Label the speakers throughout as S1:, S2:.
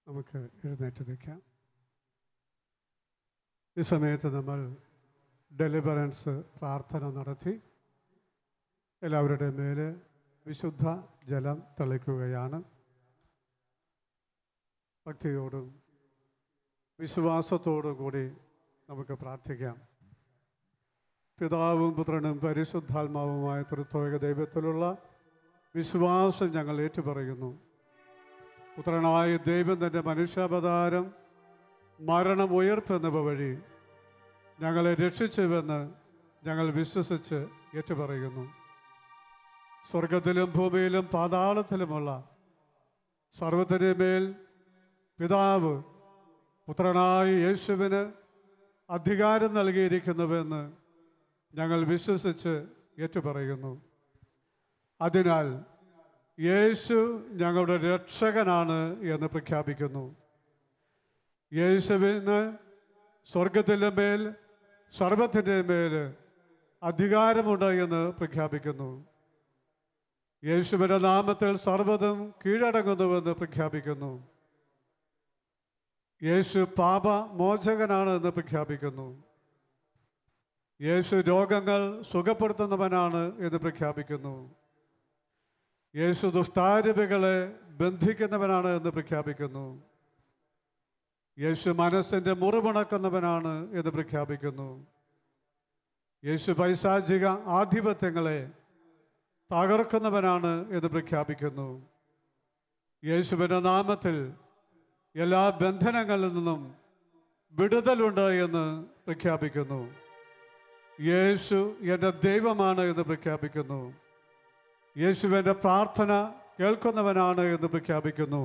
S1: നമുക്ക് എഴുന്നേറ്റ് നിൽക്കാം ഈ സമയത്ത് നമ്മൾ ഡെലിവറൻസ് പ്രാർത്ഥന നടത്തി എല്ലാവരുടെയും മേല് വിശുദ്ധ ജലം തളിക്കുകയാണ് ഭക്തിയോടും വിശ്വാസത്തോടും കൂടി നമുക്ക് പ്രാർത്ഥിക്കാം പിതാവും പുത്രനും പരിശുദ്ധാത്മാവുമായ തൃത്വക ദൈവത്തിലുള്ള വിശ്വാസം ഞങ്ങൾ ഏറ്റുപറയുന്നു പുത്രനായ ദൈവം തൻ്റെ മനുഷ്യാവതാരം മരണം ഉയർത്തുന്നവ വഴി ഞങ്ങളെ രക്ഷിച്ചുവെന്ന് ഞങ്ങൾ വിശ്വസിച്ച് ഏറ്റുപറയുന്നു സ്വർഗത്തിലും ഭൂമിയിലും പാതാളത്തിലുമുള്ള സർവത്തിൻ്റെ മേൽ പിതാവ് പുത്രനായ യേശുവിന് അധികാരം നൽകിയിരിക്കുന്നുവെന്ന് ഞങ്ങൾ വിശ്വസിച്ച് ഏറ്റുപറയുന്നു അതിനാൽ യേശു ഞങ്ങളുടെ രക്ഷകനാണ് എന്ന് പ്രഖ്യാപിക്കുന്നു യേശുവിന് സ്വർഗത്തിൻ്റെ മേൽ സർവത്തിൻ്റെ മേൽ അധികാരമുണ്ട് എന്ന് പ്രഖ്യാപിക്കുന്നു യേശുവിൻ്റെ നാമത്തിൽ സർവ്വതും കീഴടങ്ങുന്നുവെന്ന് പ്രഖ്യാപിക്കുന്നു യേശു പാപ മോചകനാണ് എന്ന് പ്രഖ്യാപിക്കുന്നു യേശു രോഗങ്ങൾ സുഖപ്പെടുത്തുന്നവനാണ് എന്ന് പ്രഖ്യാപിക്കുന്നു യേശു ദുഷ്ടാരൂപികളെ ബന്ധിക്കുന്നവനാണ് എന്ന് പ്രഖ്യാപിക്കുന്നു യേശു മനസ്സിൻ്റെ മുറിവുണക്കുന്നവനാണ് എന്ന് പ്രഖ്യാപിക്കുന്നു യേശു പൈശാചിക ആധിപത്യങ്ങളെ തകർക്കുന്നവനാണ് എന്ന് പ്രഖ്യാപിക്കുന്നു യേശുവിൻ്റെ നാമത്തിൽ എല്ലാ ബന്ധനങ്ങളിൽ നിന്നും വിടുതലുണ്ട് എന്ന് പ്രഖ്യാപിക്കുന്നു യേശു എൻ്റെ ദൈവമാണ് എന്ന് പ്രഖ്യാപിക്കുന്നു യേശുവിൻ്റെ പ്രാർത്ഥന കേൾക്കുന്നവനാണ് എന്ന് പ്രഖ്യാപിക്കുന്നു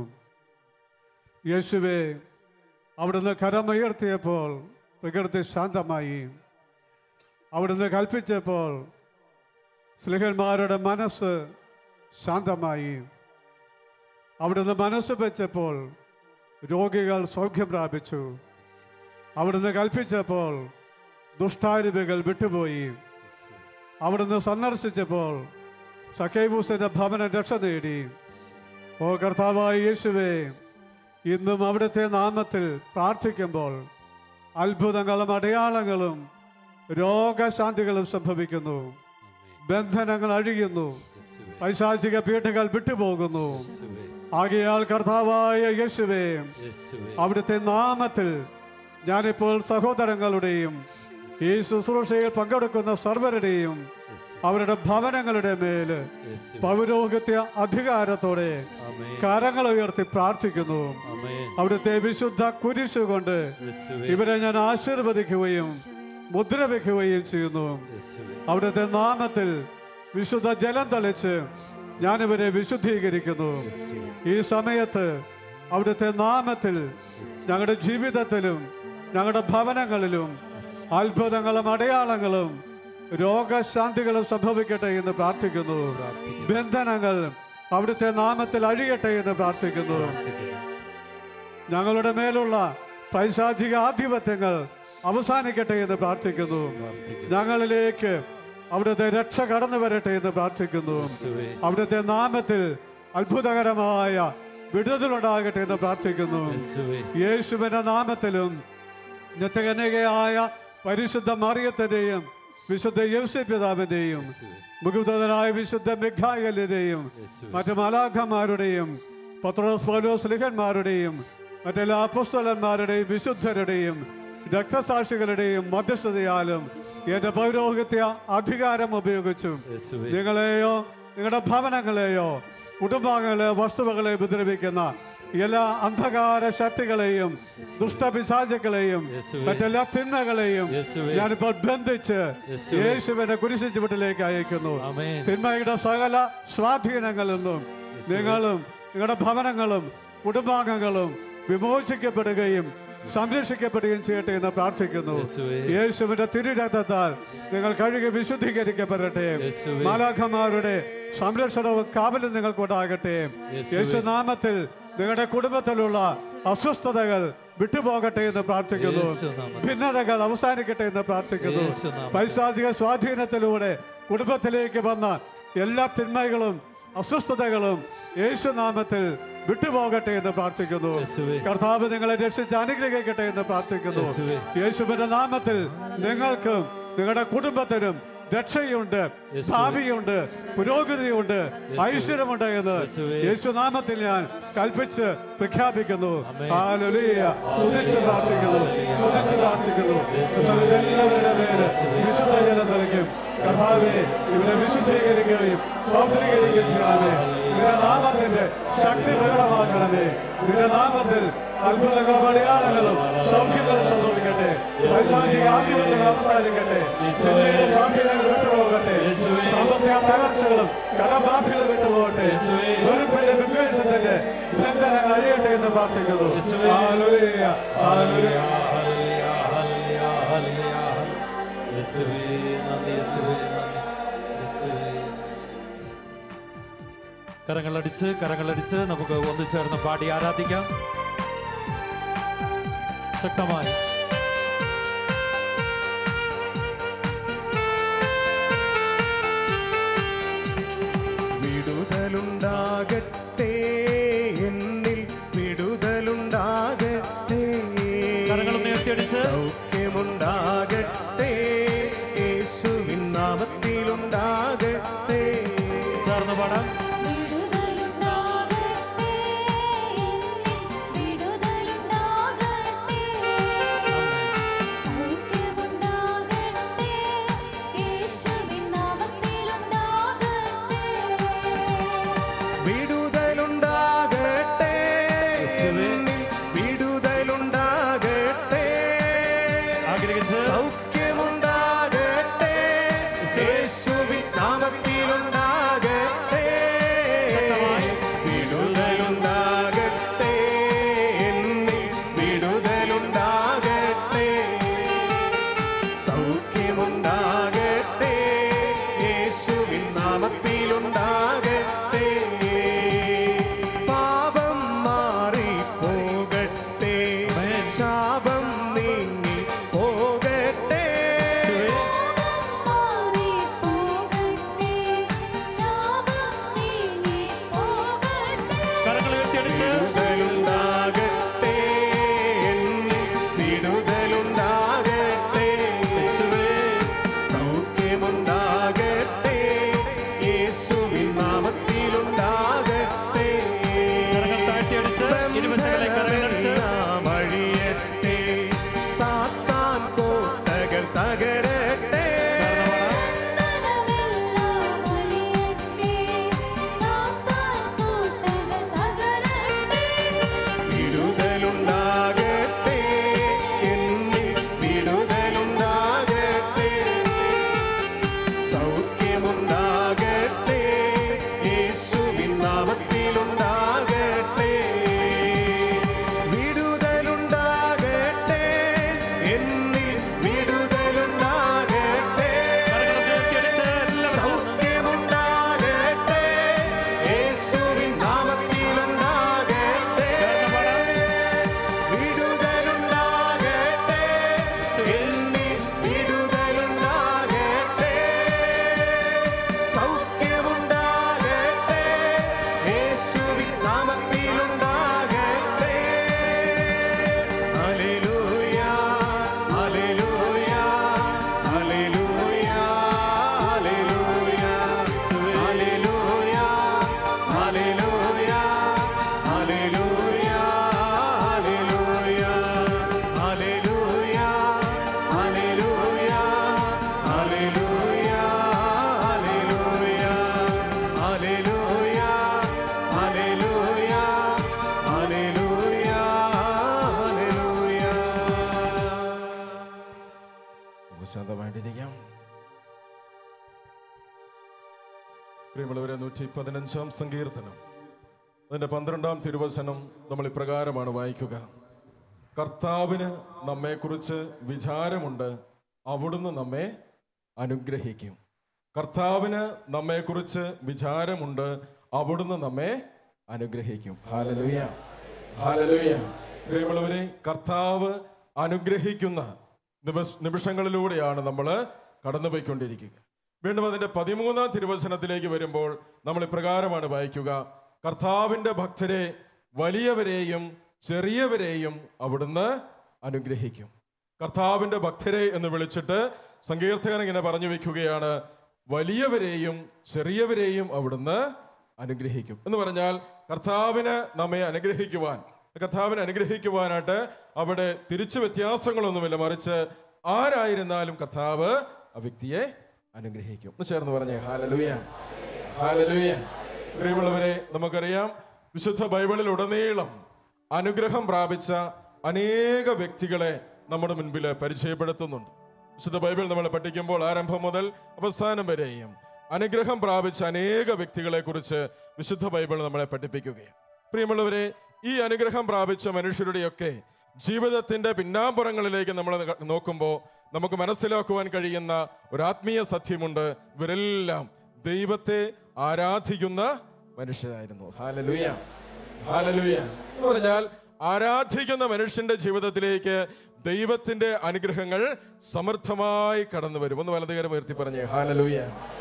S1: യേശുവെ അവിടുന്ന് കരമുയർത്തിയപ്പോൾ പ്രകൃതി ശാന്തമായി അവിടുന്ന് കൽപ്പിച്ചപ്പോൾ സ്ലിഹന്മാരുടെ മനസ്സ് ശാന്തമായി അവിടുന്ന് മനസ്സ് വെച്ചപ്പോൾ രോഗികൾ സൗഖ്യം പ്രാപിച്ചു അവിടുന്ന് കൽപ്പിച്ചപ്പോൾ ദുഷ്ടാരൂപികൾ വിട്ടുപോയി അവിടുന്ന് സന്ദർശിച്ചപ്പോൾ സഖേബൂസിന്റെ ഭവനം രക്ഷ നേടി ഓ കർത്താവായ യേശുവേ ഇന്നും അവിടുത്തെ നാമത്തിൽ പ്രാർത്ഥിക്കുമ്പോൾ അത്ഭുതങ്ങളും അടയാളങ്ങളും രോഗശാന്തികളും സംഭവിക്കുന്നു ബന്ധനങ്ങൾ അഴിയുന്നു പൈശാചിക പീഠകൾ വിട്ടുപോകുന്നു ആകയാൽ കർത്താവായ യേശുവേ അവിടുത്തെ നാമത്തിൽ ഞാനിപ്പോൾ സഹോദരങ്ങളുടെയും ഈ ശുശ്രൂഷയിൽ പങ്കെടുക്കുന്ന സർവരുടെയും അവരുടെ ഭവനങ്ങളുടെ മേല് പൗരോഹിത്യ അധികാരത്തോടെ കരങ്ങൾ ഉയർത്തി പ്രാർത്ഥിക്കുന്നു അവിടുത്തെ വിശുദ്ധ കുരിശു കൊണ്ട് ഇവരെ ഞാൻ ആശീർവദിക്കുകയും മുദ്ര വെക്കുകയും ചെയ്യുന്നു അവിടുത്തെ നാമത്തിൽ വിശുദ്ധ ജലം തളിച്ച് ഞാനിവരെ വിശുദ്ധീകരിക്കുന്നു ഈ സമയത്ത് അവിടുത്തെ നാമത്തിൽ ഞങ്ങളുടെ ജീവിതത്തിലും ഞങ്ങളുടെ ഭവനങ്ങളിലും അത്ഭുതങ്ങളും അടയാളങ്ങളും രോഗശാന്തികളും സംഭവിക്കട്ടെ എന്ന് പ്രാർത്ഥിക്കുന്നു ബന്ധനങ്ങൾ അവിടുത്തെ നാമത്തിൽ അഴിയട്ടെ എന്ന് പ്രാർത്ഥിക്കുന്നു ഞങ്ങളുടെ മേലുള്ള പൈശാചിക ആധിപത്യങ്ങൾ അവസാനിക്കട്ടെ എന്ന് പ്രാർത്ഥിക്കുന്നു ഞങ്ങളിലേക്ക് അവിടുത്തെ രക്ഷ കടന്നു വരട്ടെ എന്ന് പ്രാർത്ഥിക്കുന്നു അവിടുത്തെ നാമത്തിൽ അത്ഭുതകരമായ വിടുതലുണ്ടാകട്ടെ എന്ന് പ്രാർത്ഥിക്കുന്നു യേശുവിന്റെ നാമത്തിലും നിത്യകന്യകയായ പരിശുദ്ധ മറിയത്തിന്റെയും വിശുദ്ധ യൗസ പിതാവിന്റെയും മുഖുതനായ വിശുദ്ധ മിഖായലിന്റെയും മറ്റു മലാഖമാരുടെയും പത്രോസ് പൗലോസ് ലിഖന്മാരുടെയും മറ്റെല്ലാ അപ്പസ്തലന്മാരുടെയും വിശുദ്ധരുടെയും രക്തസാക്ഷികളുടെയും മധ്യസ്ഥതയാലും എന്റെ പൗരോഹിത്യ അധികാരം ഉപയോഗിച്ചും നിങ്ങളെയോ നിങ്ങളുടെ ഭവനങ്ങളെയോ കുടുംബാംഗങ്ങളെയോ വസ്തുവകളെ ഉപദ്രവിക്കുന്ന എല്ലാ അന്ധകാര ശക്തികളെയും ദുഷ്ടപിശാചുക്കളെയും മറ്റെല്ലാ തിന്മകളെയും ഞാനിപ്പോൾ ബന്ധിച്ച് യേശുവിന്റെ കുരിശു ചുവട്ടിലേക്ക് അയക്കുന്നു തിന്മയുടെ സകല സ്വാധീനങ്ങളിൽ നിന്നും നിങ്ങളും നിങ്ങളുടെ ഭവനങ്ങളും കുടുംബാംഗങ്ങളും വിമോചിക്കപ്പെടുകയും സംരക്ഷിക്കപ്പെടുകയും ചെയ്യട്ടെ എന്ന് പ്രാർത്ഥിക്കുന്നു യേശുവിന്റെ തിരുരഥത്താൽ നിങ്ങൾ കഴുകി വിശുദ്ധീകരിക്കപ്പെടട്ടെ മാലാഖമാരുടെ സംരക്ഷണവും കാവലും നിങ്ങൾക്കുണ്ടാകട്ടെ യേശുനാമത്തിൽ നിങ്ങളുടെ കുടുംബത്തിലുള്ള അസ്വസ്ഥതകൾ വിട്ടുപോകട്ടെ എന്ന് പ്രാർത്ഥിക്കുന്നു ഭിന്നതകൾ അവസാനിക്കട്ടെ എന്ന് പ്രാർത്ഥിക്കുന്നു പൈശാചിക സ്വാധീനത്തിലൂടെ കുടുംബത്തിലേക്ക് വന്ന എല്ലാ തിന്മകളും അസ്വസ്ഥതകളും യേശുനാമത്തിൽ വിട്ടുപോകട്ടെ എന്ന് പ്രാർത്ഥിക്കുന്നു
S2: യേശുവേ.
S1: കർത്താവ് നിങ്ങളെ രക്ഷിച്ച് അനുഗ്രഹിക്കട്ടെ എന്ന് പ്രാർത്ഥിക്കുന്നു
S2: യേശുവേ.
S1: യേശുവിന്റെ നാമത്തിൽ നിങ്ങൾക്കും നിങ്ങളുടെ കുടുംബത്തിനും രക്ഷയുണ്ട് ഭാവിയുണ്ട് പുരോഗതിയുണ്ട് ഐശ്വര്യമുണ്ട് എന്ന്
S2: യേശുവേ.
S1: യേശുനാമത്തിൽ ഞാൻ കൽപ്പിച്ച് പ്രഖ്യാപിക്കുന്നു ഹല്ലേലൂയ. സ്തുതിച്ച് പ്രാർത്ഥിക്കുന്നു സ്തുതിച്ച് പ്രാർത്ഥിക്കുന്നു കർത്താവിന്റെ എല്ലാവരുടെ പേര് വിശുദ്ധ ജലം നൽകും കർത്താവെ ഇവരെ വിശുദ്ധീകരിക്കുകയും പൗത്രീകരിക്കുകയും ചെയ്യണമേ നിന്റെ നാമത്തിന്റെ ശക്തി പ്രകടമാക്കണമേ നിന്റെ നാമത്തിൽ അത്ഭുതങ്ങളും അടയാളങ്ങളും സൗഖ്യങ്ങളും സംഭവിക്കട്ടെ പൈശാചിക ആധിപത്യങ്ങൾ അവസാനിക്കട്ടെ ചെന്നൈയുടെ സ്വാധീനങ്ങൾ വിട്ടുപോകട്ടെ സാമ്പത്തിക തകർച്ചകളും കടബാധ്യതകൾ വിട്ടുപോകട്ടെ വെറുപ്പിന്റെ വിദ്വേഷത്തിന്റെ ബന്ധനങ്ങൾ അഴിയട്ടെ എന്ന് പ്രാർത്ഥിക്കുന്നു hallelujah, hallelujah.
S2: Hallelujah, hallelujah, hallelujah. യേശുവേ, നന്ദി, യേശുവേ, നന്ദി, യേശുവേ. കരങ്ങളടിച്ച് കരങ്ങളടിച്ച് നമുക്ക് ഒന്നു ചേർന്ന് പാടി ആരാധിക്കാം ശക്തമായി
S3: വിടുതലുണ്ടാകട്ടെ എന്നിൽ വിടുതലുണ്ടാകട്ടെ
S2: കരങ്ങൾ ഉയർത്തിയടിച്ച്
S3: സൗഖ്യമുണ്ടാകട്ടെ യേശുവിൻ നാമത്തിലുണ്ടാകട്ടെ
S2: ചേർന്ന് പാടാം
S4: വിടുതലുണ്ടാകട്ടെ വിടുതലുണ്ടാകട്ടെ സൗഖ്യമുണ്ടാകട്ടെ യേശുവിൻ നാമത്തിലുണ്ടാകട്ടെ
S3: വിടുതലുണ്ടാകട്ടെ എന്നിൽ വിടുതലുണ്ടാകട്ടെ
S2: ആഗ്രഹിച്ച്
S3: സൗഖ്യമുണ്ടാകട്ടെ യേശുവിൻ നാമത്തിലുണ്ടാകട്ടെ വിടുതലുണ്ടാകട്ടെ എന്നിൽ വിടുതലുണ്ടാകട്ടെ സൗഖ്യമുണ്ടാകട്ടെ യേശുവിൻ നാമത്തിലുണ്ടാകട്ടെ പാപം മാറി പോകട്ടെ ശാപം നീങ്ങി പോകട്ടെ
S4: മാറി പോകട്ടെ ശാപം നീങ്ങി പോകട്ടെ
S2: കരങ്ങൾ ഉയർത്തിയടിച്ച്
S3: വിടുതലുണ്ടാകട്ടെ എന്നിൽ വിടുതലുണ്ടാകട്ടെ സൗഖ്യമുണ്ടാകട്ടെ യേശുവിൻ നാമത്തിലുണ്ടാകട്ടെ
S2: കരങ്ങൾ താഴ്ത്തിയടിച്ച് ഇരുവശങ്ങളെ കരങ്ങളടിച്ച്
S3: വഴിയട്ടെ സാത്താൻ കോട്ടകൾ തകരട്ടെ
S4: നനവെല്ലാം വഴിയട്ടെ സാത്താൻ സൂട്ടകൾ തകരട്ടെ
S3: വിടുതലുണ്ടാകട്ടെ എന്നിൽ വിടുതലുണ്ടാകട്ടെ സൗഖ്യമുണ്ടാകട്ടെ യേശുവിൻ നാമത്തിലുണ്ടാകട്ടെ വിടുതലുണ്ടാകട്ടെ എന്നിൽ വിടുതലുണ്ടാകട്ടെ
S2: കരങ്ങൾ ഉയർത്തിയടിച്ച് എല്ലാവരും
S3: സൗഖ്യമുണ്ടാകട്ടെ യേശുവിൻ നാമത്തിലുണ്ടാകട്ടെ വിടുതലുണ്ടാകട്ടെ എന്നിൽ വിടുതലുണ്ടാകട്ടെ സൗഖ്യമുണ്ടാകട്ടെ യേശുവിൻ നാമത്തിലുണ്ടാകട്ടെ hallelujah hallelujah hallelujah hallelujah hallelujah hallelujah hallelujah hallelujah hallelujah hallelujah hallelujah hallelujah hallelujah hallelujah hallelujah
S5: നമുക്ക് ശാന്തമായിട്ടിരിക്കാം പ്രിയമുള്ളവരെ നൂറ്റി പതിനഞ്ചാം സങ്കീർത്തനം അതിൻ്റെ പന്ത്രണ്ടാം തിരുവചനം നമ്മൾ ഇപ്രകാരമാണ് വായിക്കുക കർത്താവിന് നമ്മെക്കുറിച്ച് വിചാരമുണ്ട് അവിടുന്ന് നമ്മെ അനുഗ്രഹിക്കും കർത്താവിന് നമ്മെക്കുറിച്ച് വിചാരമുണ്ട് അവിടുന്ന് നമ്മെ അനുഗ്രഹിക്കും ഹാലലുയ ഹാലലുയ പ്രിയമുള്ളവരെ കർത്താവ് അനുഗ്രഹിക്കുന്ന നിമിഷ- നിമിഷങ്ങളിലൂടെയാണ് നമ്മൾ കടന്നുപോയിക്കൊണ്ടിരിക്കുക വീണ്ടും അതിന്റെ പതിമൂന്നാം തിരുവചനത്തിലേക്ക് വരുമ്പോൾ നമ്മൾ ഇപ്രകാരമാണ് വായിക്കുക കർത്താവിന്റെ ഭക്തരെ വലിയവരെയും ചെറിയവരെയും അവിടുന്ന് അനുഗ്രഹിക്കും കർത്താവിന്റെ ഭക്തരെ എന്ന് വിളിച്ചിട്ട് സങ്കീർത്തകൻ ഇങ്ങനെ പറഞ്ഞു വെക്കുകയാണ് വലിയവരെയും ചെറിയവരെയും അവിടുന്ന് അനുഗ്രഹിക്കും എന്ന് പറഞ്ഞാൽ കർത്താവിന് നമ്മെ അനുഗ്രഹിക്കുവാൻ കർത്താവിനെ അനുഗ്രഹിക്കുവാനായിട്ട് അവിടെ തിരിച്ചു വ്യത്യാസങ്ങളൊന്നുമില്ല മറിച്ച് ആരായിരുന്നാലും കർത്താവ് ആ വ്യക്തിയെ അനുഗ്രഹിക്കും ഒന്ന് ചേർന്ന് പറഞ്ഞേ ഹാലലൂയ ഹാലലൂയ പ്രിയമുള്ളവരെ നമുക്കറിയാം വിശുദ്ധ ബൈബിളിൽ ഉടനീളം അനുഗ്രഹം പ്രാപിച്ച അനേക വ്യക്തികളെ നമ്മുടെ മുൻപിൽ പരിചയപ്പെടുത്തുന്നുണ്ട് വിശുദ്ധ ബൈബിൾ നമ്മൾ പഠിക്കുമ്പോൾ ആരംഭം മുതൽ അവസാനം വരെയും അനുഗ്രഹം പ്രാപിച്ച അനേക വ്യക്തികളെ കുറിച്ച് വിശുദ്ധ ബൈബിൾ നമ്മളെ പഠിപ്പിക്കുകയാണ് പ്രിയമുള്ളവരെ ഈ അനുഗ്രഹം പ്രാപിച്ച മനുഷ്യരുടെയൊക്കെ ജീവിതത്തിന്റെ പിന്നാമ്പുറങ്ങളിലേക്ക് നമ്മൾ നോക്കുമ്പോൾ നമുക്ക് മനസ്സിലാക്കുവാൻ കഴിയുന്ന ഒരു ആത്മീയ സത്യമുണ്ട് ഇവരെല്ലാം ദൈവത്തെ ആരാധിക്കുന്ന മനുഷ്യരായിരുന്നു ഹാലലുയ ഹാലലുയ എന്ന് പറഞ്ഞാൽ ആരാധിക്കുന്ന മനുഷ്യന്റെ ജീവിതത്തിലേക്ക് ദൈവത്തിന്റെ അനുഗ്രഹങ്ങൾ സമൃദ്ധമായി കടന്നു വരും ഒന്ന് വലതുകരം ഉയർത്തി പറഞ്ഞേ ഹാലലുയ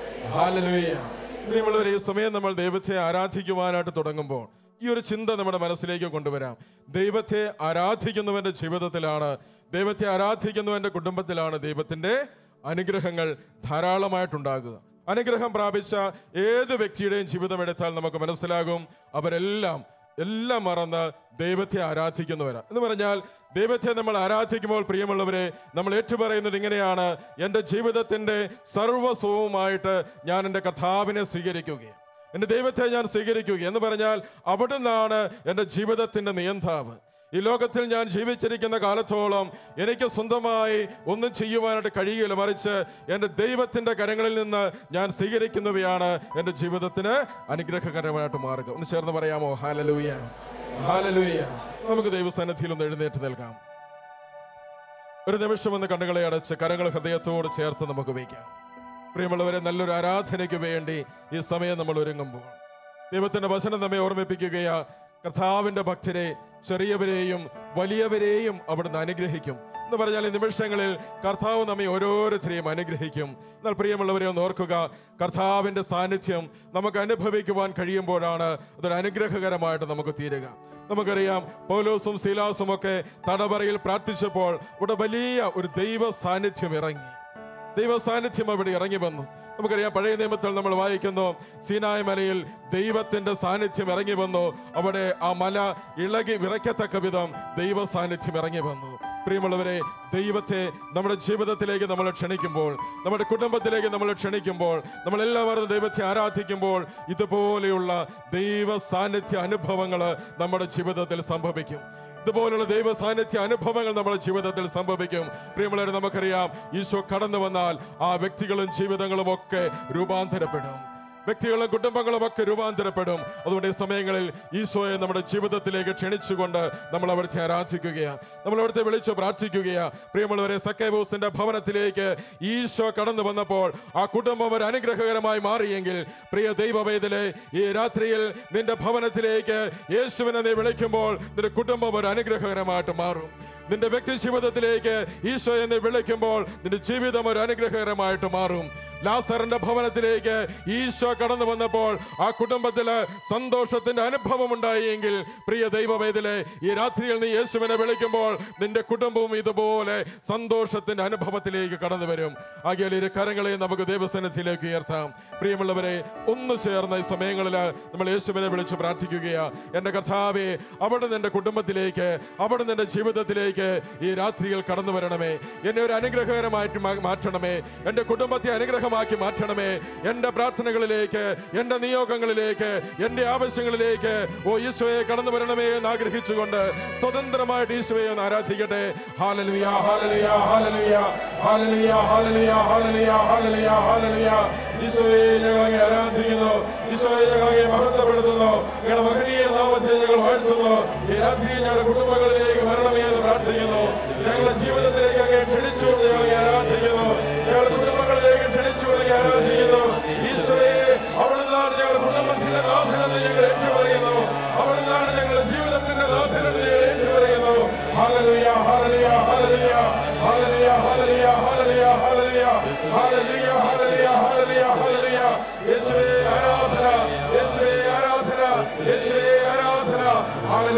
S5: ഹാലലുയ പ്രിയമുള്ളവരെ ഈ സമയം നമ്മൾ ദൈവത്തെ ആരാധിക്കുവാനായിട്ട് തുടങ്ങുമ്പോൾ ഈ ഒരു ചിന്ത നമ്മുടെ മനസ്സിലേക്ക് കൊണ്ടുവരാം ദൈവത്തെ ആരാധിക്കുന്നവന്റെ ജീവിതത്തിലാണ് ദൈവത്തെ ആരാധിക്കുന്നവന്റെ കുടുംബത്തിലാണ് ദൈവത്തിന്റെ അനുഗ്രഹങ്ങൾ ധാരാളമായിട്ടുണ്ടാകുക അനുഗ്രഹം പ്രാപിച്ച ഏത് വ്യക്തിയുടെയും ജീവിതം എടുത്താൽ നമുക്ക് മനസ്സിലാകും അവരെല്ലാം എല്ലാം മറന്ന് ദൈവത്തെ ആരാധിക്കുന്നവരാ എന്ന് പറഞ്ഞാൽ ദൈവത്തെ നമ്മൾ ആരാധിക്കുമ്പോൾ പ്രിയമുള്ളവരെ നമ്മൾ ഏറ്റുപറയുന്നത് ഇങ്ങനെയാണ് എൻ്റെ ജീവിതത്തിൻ്റെ സർവസ്വവുമായിട്ട് ഞാൻ എൻ്റെ കഥാവിനെ സ്വീകരിക്കുകയും എൻ്റെ ദൈവത്തെ ഞാൻ സ്വീകരിക്കുക എന്ന് പറഞ്ഞാൽ അവിടുന്നാണ് എൻ്റെ ജീവിതത്തിൻ്റെ നിയന്താവ് ഈ ലോകത്തിൽ ഞാൻ ജീവിച്ചിരിക്കുന്ന കാലത്തോളം എനിക്ക് സ്വന്തമായി ഒന്നും ചെയ്യുവാനായിട്ട് കഴിയില്ല മറിച്ച് എൻ്റെ ദൈവത്തിൻ്റെ കരങ്ങളിൽ നിന്ന് ഞാൻ സ്വീകരിക്കുന്നവയാണ് എൻ്റെ ജീവിതത്തിന് അനുഗ്രഹകരമായിട്ട് മാറുക ഒന്ന് ചേർന്ന് പറയാമോ ഹാലലൂയ ഹാലലൂയ നമുക്ക് ദൈവസന്നിധിയിൽ ഒന്ന് എഴുന്നേറ്റ് നിൽക്കാം ഒരു നിമിഷം ഒന്ന് കണ്ണുകളെ അടച്ച് കരങ്ങൾ ഹൃദയത്തോട് ചേർത്ത് നമുക്ക് വയ്ക്കാം പ്രിയമുള്ളവരെ നല്ലൊരു ആരാധനയ്ക്ക് വേണ്ടി ഈ സമയം നമ്മൾ ഒരുങ്ങുമ്പോൾ ദൈവത്തിന്റെ വചനം നമ്മെ ഓർമ്മിപ്പിക്കുകയാ കർത്താവിന്റെ ഭക്തരെ ചെറിയവരെയും വലിയവരെയും അവിടുന്ന് അനുഗ്രഹിക്കും എന്ന് പറഞ്ഞാൽ ഈ നിമിഷങ്ങളിൽ കർത്താവ് നമ്മെ ഓരോരുത്തരെയും അനുഗ്രഹിക്കും എന്നാൽ പ്രിയമുള്ളവരെ ഒന്ന് ഓർക്കുക കർത്താവിന്റെ സാന്നിധ്യം നമുക്ക് അനുഭവിക്കുവാൻ കഴിയുമ്പോഴാണ് അതൊരു അനുഗ്രഹകരമായിട്ട് നമുക്ക് തീരുക നമുക്കറിയാം പൗലോസും ശീലാസും ഒക്കെ തടവറയിൽ പ്രാർത്ഥിച്ചപ്പോൾ ഇവിടെ വലിയ ഒരു ദൈവ സാന്നിധ്യം ഇറങ്ങി ദൈവ സാന്നിധ്യം അവിടെ ഇറങ്ങി വന്നു നമുക്കറിയാം പഴയ നിയമത്തിൽ നമ്മൾ വായിക്കുന്നു സീനായ മലയിൽ ദൈവത്തിന്റെ സാന്നിധ്യം ഇറങ്ങി വന്നു അവിടെ ആ മല ഇളകി വിറയ്ക്കത്തക്ക വിധം ദൈവ സാന്നിധ്യം ഇറങ്ങി വന്നു പ്രിയമുള്ളവരെ ദൈവത്തെ നമ്മുടെ ജീവിതത്തിലേക്ക് നമ്മൾ ക്ഷണിക്കുമ്പോൾ നമ്മുടെ കുടുംബത്തിലേക്ക് നമ്മൾ ക്ഷണിക്കുമ്പോൾ നമ്മളെല്ലാവരും ദൈവത്തെ ആരാധിക്കുമ്പോൾ ഇതുപോലെയുള്ള ദൈവ സാന്നിധ്യ അനുഭവങ്ങൾ നമ്മുടെ ജീവിതത്തിൽ സംഭവിക്കും ഇതുപോലുള്ള ദൈവ സാന്നിധ്യ അനുഭവങ്ങൾ നമ്മുടെ ജീവിതത്തിൽ സംഭവിക്കും പ്രിയമുള്ളവരെ നമുക്കറിയാം ഈശോ കടന്നു വന്നാൽ ആ വ്യക്തികളും ജീവിതങ്ങളും ഒക്കെ രൂപാന്തരപ്പെടും വ്യക്തികളും കുടുംബങ്ങളും ഒക്കെ രൂപാന്തരപ്പെടും അതുകൊണ്ട് ഈ സമയങ്ങളിൽ ഈശോയെ നമ്മുടെ ജീവിതത്തിലേക്ക് ക്ഷണിച്ചുകൊണ്ട് നമ്മൾ അവിടുത്തെ ആരാധിക്കുകയാണ് നമ്മൾ അവിടുത്തെ വിളിച്ചു പ്രാർത്ഥിക്കുകയാണ് പ്രിയമുള്ളവരെ സക്കേബൂസിന്റെ ഭവനത്തിലേക്ക് ഈശോ കടന്നു വന്നപ്പോൾ ആ കുടുംബം ഒരു അനുഗ്രഹകരമായി മാറിയെങ്കിൽ പ്രിയ ദൈവവേദലെ ഈ രാത്രിയിൽ നിന്റെ ഭവനത്തിലേക്ക് യേശുവിനെ നീ വിളിക്കുമ്പോൾ നിന്റെ കുടുംബം ഒരു അനുഗ്രഹകരമായിട്ട് മാറും നിന്റെ വ്യക്തി ജീവിതത്തിലേക്ക് ഈശോ എന്ന് വിളിക്കുമ്പോൾ നിന്റെ ജീവിതം ഒരു അനുഗ്രഹകരമായിട്ട് മാറും ലാസറിന്റെ ഭവനത്തിലേക്ക് ഈശോ കടന്നു വന്നപ്പോൾ ആ കുടുംബത്തില് സന്തോഷത്തിന്റെ അനുഭവം ഉണ്ടായെങ്കിൽ പ്രിയ ദൈവവേദിലെ ഈ രാത്രിയിൽ നീ യേശുവിനെ വിളിക്കുമ്പോൾ നിന്റെ കുടുംബവും ഇതുപോലെ സന്തോഷത്തിന്റെ അനുഭവത്തിലേക്ക് കടന്നു വരും ആകിയാൽ ഇരു കരങ്ങളെ നമുക്ക് ദൈവസന്നിധിയിലേക്ക് ഉയർത്താം പ്രിയമുള്ളവരെ ഒന്ന് ചേർന്ന ഈ സമയങ്ങളിൽ നമ്മൾ യേശുവിനെ വിളിച്ച് പ്രാർത്ഥിക്കുകയാ എന്റെ കഥാവെ അവിടെ നിന്റെ കുടുംബത്തിലേക്ക് അവിടെ നിന്റെ ജീവിതത്തിലേക്ക് ഈ രാത്രിയിൽ കടന്നു വരണമേ എന്നെ ഒരു അനുഗ്രഹകരമായിട്ട് മാ- മാറ്റണമേ എന്റെ കുടുംബത്തെ അനുഗ്രഹമാക്കി മാറ്റണമേ എന്റെ പ്രാർത്ഥനകളിലേക്ക് എന്റെ നിയോഗങ്ങളിലേക്ക് എന്റെ ആവശ്യങ്ങളിലേക്ക് ഓ ഈശോയെ കടന്നു വരണമേ എന്ന് ആഗ്രഹിച്ചുകൊണ്ട് സ്വതന്ത്രമായിട്ട് ഈശോയെ ഒന്ന് ആരാധിക്കട്ടെ ഹാലലുയ ഹാലലുയ ഹാലലുയ ഹാലലുയ ഹാലലുയ ഹാലലുയ ഹാലലുയ ഹാലലുയ ഈശോയെ ഞങ്ങൾ അങ്ങേ ആരാധിക്കുന്നു ഈശോയെ ഞങ്ങൾ അങ്ങേ മഹത്വപ്പെടുത്തുന്നു ഞങ്ങളുടെ മഹനീയ നാമത്തെ ഞങ്ങൾ വാഴ്ത്തുന്നു ഈ രാത്രി ഞങ്ങളുടെ കുടുംബങ്ങളിലേക്ക് വരണമേ എന്ന് പ്രാർത്ഥിക്കുന്നു ഞങ്ങളുടെ ജീവിതത്തിലേക്ക് അങ്ങേ ക്ഷണിച്ചു എന്ന് ഞങ്ങൾ അങ്ങേ ആരാധിക്കുന്നു ഞങ്ങളുടെ കുടുംബങ്ങളിലേക്ക് ക്ഷണിച്ചു എന്ന് അങ്ങേ ആരാധിക്കുന്നു ഈശോയെ അവിടുന്നാണ് ഞങ്ങളുടെ കുടുംബത്തിന്റെ നാഥനെന്ന് ഞങ്ങൾ ഏറ്റുപറയുന്നു അവിടുന്നാണ് ഞങ്ങളുടെ ജീവിതത്തിന്റെ നാഥനെന്ന് ഞങ്ങൾ ഏറ്റുപറയുന്നു ഹാലലുയ ഹാലലുയ ഹാലലുയ ഹാലലുയ ഹാലലുയ ഹാലലുയ ഹാലലുയ ഹാലലുയ ഹാലലുയ ഹാലലുയ ഹാലലുയ യേശുവേ ആരാധന യേശുവേ ആരാധന യേശുവേ ആരാധന ഹാലലുയ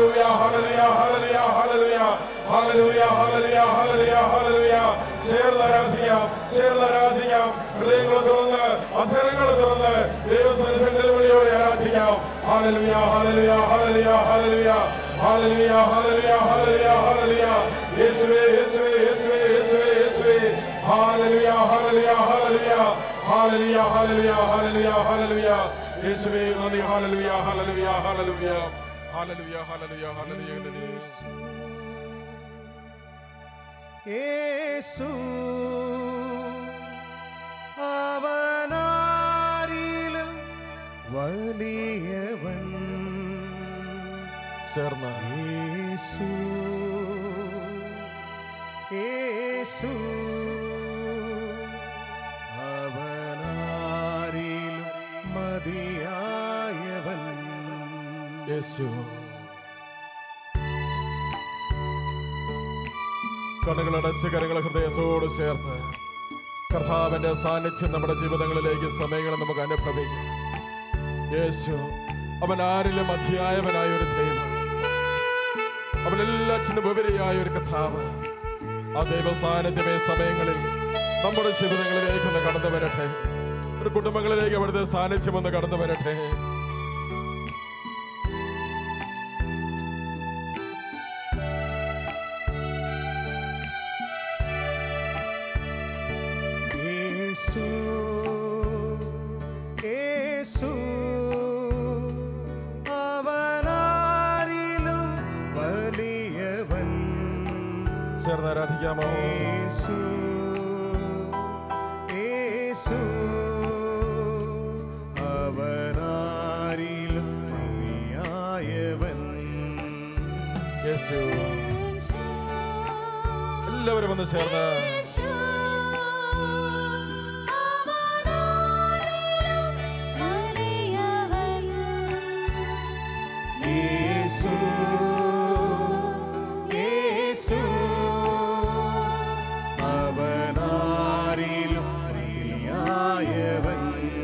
S5: ഹാലലുയ ഹാലലുയ ഹാലലുയ ഹാലലുയ ചേർന്ന് ആരാധിക്കാം ചേർന്ന് ആരാധിക്കാം ഹൃദയങ്ങൾ തുറന്ന് അധരങ്ങൾ തുറന്ന് ദൈവസന്നിധി നിലവിളിയോടെ ആരാധിക്കാം ഹാലലുയ ഹാലലുയ ഹാലലുയ ഹാലലുയ ഹാലലുയ ഹാലലുയ ഹാലലുയ ഹാലലുയ യേശുവേ യേശുവേ യേശുവേ യേശുവേ യേശുവേ ഹാലലുയ ഹാലലുയ ഹാലലുയ ഹാലലുയ ഹാലലുയ ഹാലലുയ ഹാലലുയ യേശുവേ നന്ദി ഹാലലുയ ഹാലലുയ ഹാലലുയ ഹാലലുയ ഹാലലുയ ഹാലലുയ
S3: യേശു അവനാരിലും വലിയവൻ
S5: ചേർന്ന്
S3: യേശു യേശു അവനാരിലും മതിയായവൻ
S5: യേശു കണ്ണുകളടച്ച് കരങ്ങൾ ഹൃദയത്തോട് ചേർത്ത് കർത്താവിന്റെ സാന്നിധ്യം നമ്മുടെ ജീവിതങ്ങളിലേക്ക് സമയങ്ങൾ നമുക്ക് അനുഭവിക്കാം യേശു അവൻ ആരിലും അധ്യായവനായ ഒരു ദൈവം അവൻ എല്ലാറ്റിനും ഉപരിയായ ഒരു കർത്താവ് ആ ദൈവ സാന്നിധ്യമേ സമയങ്ങളിൽ നമ്മുടെ ജീവിതങ്ങളിലേക്ക് ഒന്ന് കടന്നു വരട്ടെ ഒരു കുടുംബങ്ങളിലേക്ക് അവിടുത്തെ സാന്നിധ്യം ഒന്ന് കടന്നു വരട്ടെ
S3: യേശു യേശു അവനാരിലും വലിയവൻ
S5: ചേർന്ന് ആരാധിക്കാമോ
S3: യേശു യേശു അവനാരിലും മതിയായവൻ
S5: യേശു എല്ലാവരും ഒന്ന് ചേർന്ന്
S3: യേശു യേശു അവനാരിലും മതിയായവൻ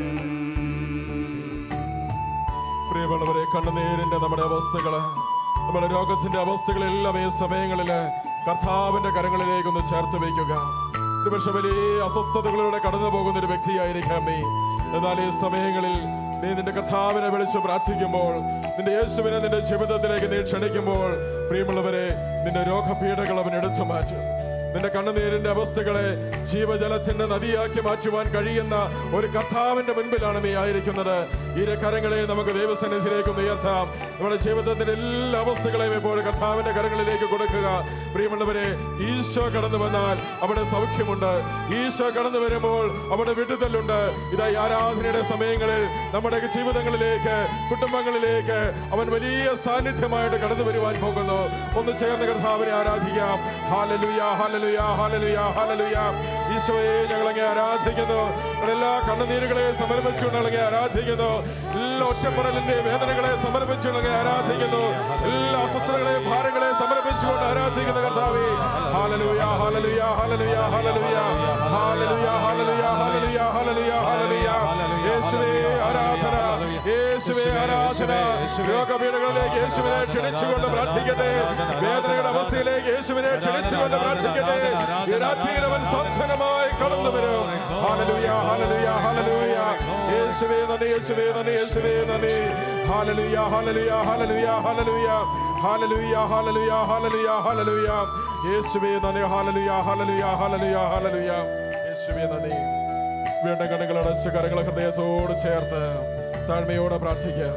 S5: പ്രിയമുള്ളവരെ കണ്ണുനീരിന്റെ നമ്മുടെ അവസ്ഥകള് നമ്മുടെ രോഗത്തിന്റെ അവസ്ഥകളെല്ലാം ഈ സമയങ്ങളില് കർത്താവിന്റെ കരങ്ങളിലേക്ക് ഒന്ന് ചേർത്ത് വയ്ക്കുക ഒരു പക്ഷെ വലിയ അസ്വസ്ഥതകളിലൂടെ കടന്നു പോകുന്ന ഒരു വ്യക്തിയായിരിക്കാം നീ എന്നാൽ ഈ സമയങ്ങളിൽ നീ നിന്റെ കർത്താവിനെ വിളിച്ച് പ്രാർത്ഥിക്കുമ്പോൾ നിന്റെ യേശുവിനെ നിന്റെ ജീവിതത്തിലേക്ക് നീ ക്ഷണിക്കുമ്പോൾ പ്രിയമുള്ളവരെ നിന്റെ രോഗപീഠകൾ അവൻ എടുത്തു മാറ്റും നിന്റെ കണ്ണുനീരിന്റെ അവസ്ഥകളെ ജീവജലത്തിന്റെ നദിയാക്കി മാറ്റുവാൻ കഴിയുന്ന ഒരു കർത്താവിന്റെ മുൻപിലാണ് നീ ആയിരിക്കുന്നത് ഇരു കരങ്ങളെ നമുക്ക് ദൈവസന്നിധിയിലേക്ക് ഒന്ന് ഉയർത്താം നമ്മുടെ ജീവിതത്തിന്റെ എല്ലാ അവസ്ഥകളെയും ഇപ്പോൾ കർത്താവിന്റെ കരങ്ങളിലേക്ക് കൊടുക്കുക പ്രിയമുള്ളവരെ ഈശോ കടന്നു വന്നാൽ അവിടെ സൗഖ്യമുണ്ട് ഈശോ കടന്നു വരുമ്പോൾ അവിടെ വിടുതലുണ്ട് ഇതായി ആരാധനയുടെ സമയങ്ങളിൽ നമ്മുടെ ജീവിതങ്ങളിലേക്ക് കുടുംബങ്ങളിലേക്ക് അവൻ വലിയ സാന്നിധ്യമായിട്ട് കടന്നു വരുവാൻ പോകുന്നു ഒന്ന് ചേർന്ന് കർത്താവിനെ ആരാധിക്കാം ഹാലലുയ ഹാലലുയ ഹാലലുയ ഹാലലുയ ഈശോയെ ഞങ്ങളങ്ങെ ആരാധിക്കുന്നു ഞങ്ങളുടെ എല്ലാ കണ്ണുനീരുകളെ സമർപ്പിച്ചുകൊണ്ട് ഞങ്ങളങ്ങെ ആരാധിക്കുന്നു എല്ലാ ഒറ്റപ്പെടലിന്റെ വേദനകളെ സമർപ്പിച്ചുകൊണ്ട് ഞങ്ങളെ ആരാധിക്കുന്നു എല്ലാ അസ്വസ്ഥതകളെ ഭാരങ്ങളെ സമർപ്പിച്ചുകൊണ്ട് ആരാധിക്കുന്ന കർത്താവേ ഹാലലുയ ഹാലലുയ ഹാലലുയ ഹാലലുയ ഹാലലുയ ഹാലലുയ ഹാലലുയ ഹാലലുയ ഹാലലുയ യേശുവേ ആരാധന യേശുവേ ആരാധന രോഗപീഠകളിലേക്ക് യേശുവിനെ ക്ഷണിച്ചുകൊണ്ട് പ്രാർത്ഥിക്കട്ടെ വേദനയുടെ അവസ്ഥയിലേക്ക് യേശുവിനെ ക്ഷണിച്ചുകൊണ്ട് പ്രാർത്ഥിക്കട്ടെ ഈ രാത്രിയിൽ അവൻ സാന്ത്വനമായി കടന്നു വരും ഹാലലുയ ഹാലലുയ ഹാലലുയ യേശുവേ നന്ദി യേശുവേ നന്ദി യേശുവേ നന്ദി ഹാലലുയ ഹാലലുയ ഹാലലുയ ഹാലലുയ ഹാലലുയ ഹാലലുയ ഹാലലുയ ഹാലലുയ യേശുവേ നന്ദി ഹാലലുയ ഹാലലുയ ഹാലലുയ ഹാലലുയ യേശുവേ നന്ദി വീണ്ടും കണ്ണുകൾ അടച്ച് കരങ്ങൾ ഹൃദയത്തോട് ചേർത്ത് താഴ്മയോടെ പ്രാർത്ഥിക്കാം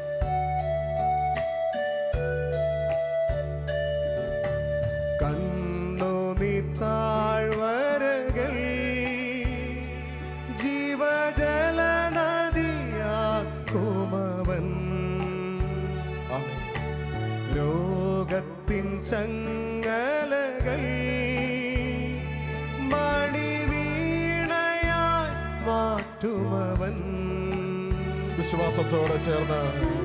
S3: കണ്ണു നീ താഴ്വരകൾ ജീവജല നദിയാക്കുമവൻ
S5: ആമേൻ.
S3: ലോകത്തിൻ ചങ്ങലകൾ മണിവീണയായി മാറ്റുമവൻ
S5: വിശ്വാസത്തോടെ ചേർന്ന്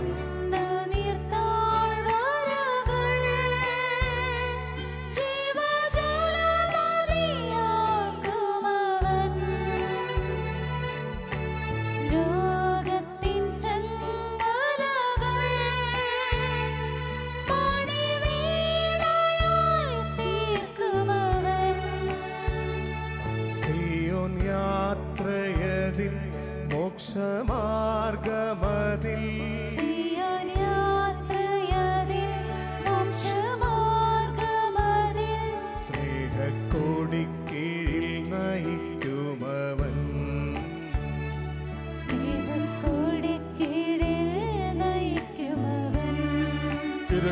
S4: രോഗത്തിൻ ചങ്ങലകൾ മണിവീണയായി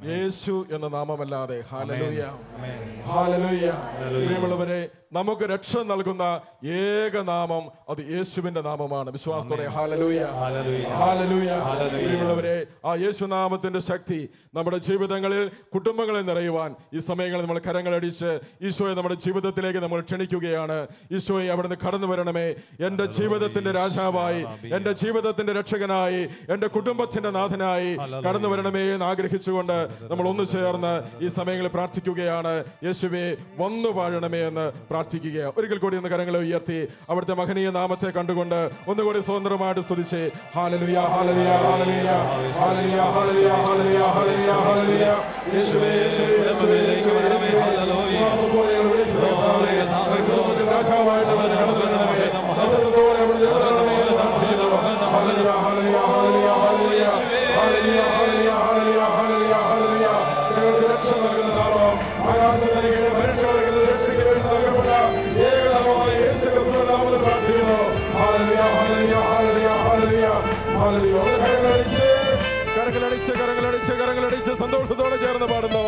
S5: യേശു എന്ന നാമമല്ലാതെ ഹാലലൂയ ഹാലലൂയ പ്രിയമുള്ളവരെ നമുക്ക് രക്ഷ നൽകുന്ന ഏക നാമം അത് യേശുവിന്റെ നാമമാണ് വിശ്വാസത്തോടെ ഹാലലൂയ ഹാലലൂയ പ്രിയമുള്ളവരെ ആ യേശുനാമത്തിന്റെ ശക്തി നമ്മുടെ ജീവിതങ്ങളിൽ കുടുംബങ്ങളിൽ നിറയുവാൻ ഈ സമയങ്ങളിൽ നമ്മൾ കരങ്ങളടിച്ച് ഈശോയെ നമ്മുടെ ജീവിതത്തിലേക്ക് നമ്മൾ ക്ഷണിക്കുകയാണ് ഈശോയെ അവിടുന്ന് കടന്നു വരണമേ എൻ്റെ ജീവിതത്തിന്റെ രാജാവായി എൻ്റെ ജീവിതത്തിന്റെ രക്ഷകനായി എൻ്റെ കുടുംബത്തിന്റെ നാഥനായി കടന്നു വരണമേ എന്ന് ആഗ്രഹിച്ചുകൊണ്ട് നമ്മൾ ഒന്ന് ചേർന്ന് ഈ സമയങ്ങളിൽ പ്രാർത്ഥിക്കുകയാണ് യേശുവെ വന്നു വാഴണമേ എന്ന് പ്രാർത്ഥിക്കുക ഒരിക്കൽ കൂടി ഒന്ന് കരങ്ങളെ ഉയർത്തി അവിടുത്തെ മഹനീയ നാമത്തെ കണ്ടുകൊണ്ട് ഒന്നുകൂടി സ്വതന്ത്രമായിട്ട് സ്തുതിച്ച് ഹാലലുയ ഹാലലുയ ഹാലലുയ ഹാലലുയ ഹാലലുയ ഹാലലുയ ഹാലലുയ ഹാലലുയ യേശുവേ യേശുവേ യേശുവേ യേശുവേ യേശുവേ വിശ്വാസത്തോടെ ഞങ്ങൾ വിളിക്കുന്നു കർത്താവേ. ഒരു കുടുംബത്തിൽ രാജാവായിട്ട് അവിടുന്ന് കടന്നു വരണമേ സന്തോഷത്തോടെ അവിടുന്ന് എഴുന്നള്ളണമേ എന്ന് പ്രാർത്ഥിക്കുന്നു ഹാലലുയ ഹാലലുയ ഹാലലുയ ഹാലലുയ ഹാലലുയ ഹാലലുയ ഹാലലുയ ഹാലലുയ ഹാലലുയ ഞങ്ങൾക്ക് രക്ഷ നൽകുന്ന നാമം ആകാശത്തിലേക്ക് മനുഷ്യർക്ക് രക്ഷയ്ക്ക് വേണ്ടി നൽകപ്പെട്ട ഏകനാമമായ യേശു ക്രിസ്തുവിന്റെ നാമത്തിൽ പ്രാർത്ഥിക്കുന്നു ഹാലലുയ ഹാലലുയ ഹാലലുയ ഹാലലുയ ഹാലലുയ ഒരു കരങ്ങളടിച്ച് കരങ്ങളടിച്ച് കരങ്ങളടിച്ച് കരങ്ങളടിച്ച് സന്തോഷത്തോടെ ചേർന്ന് പാടുന്നു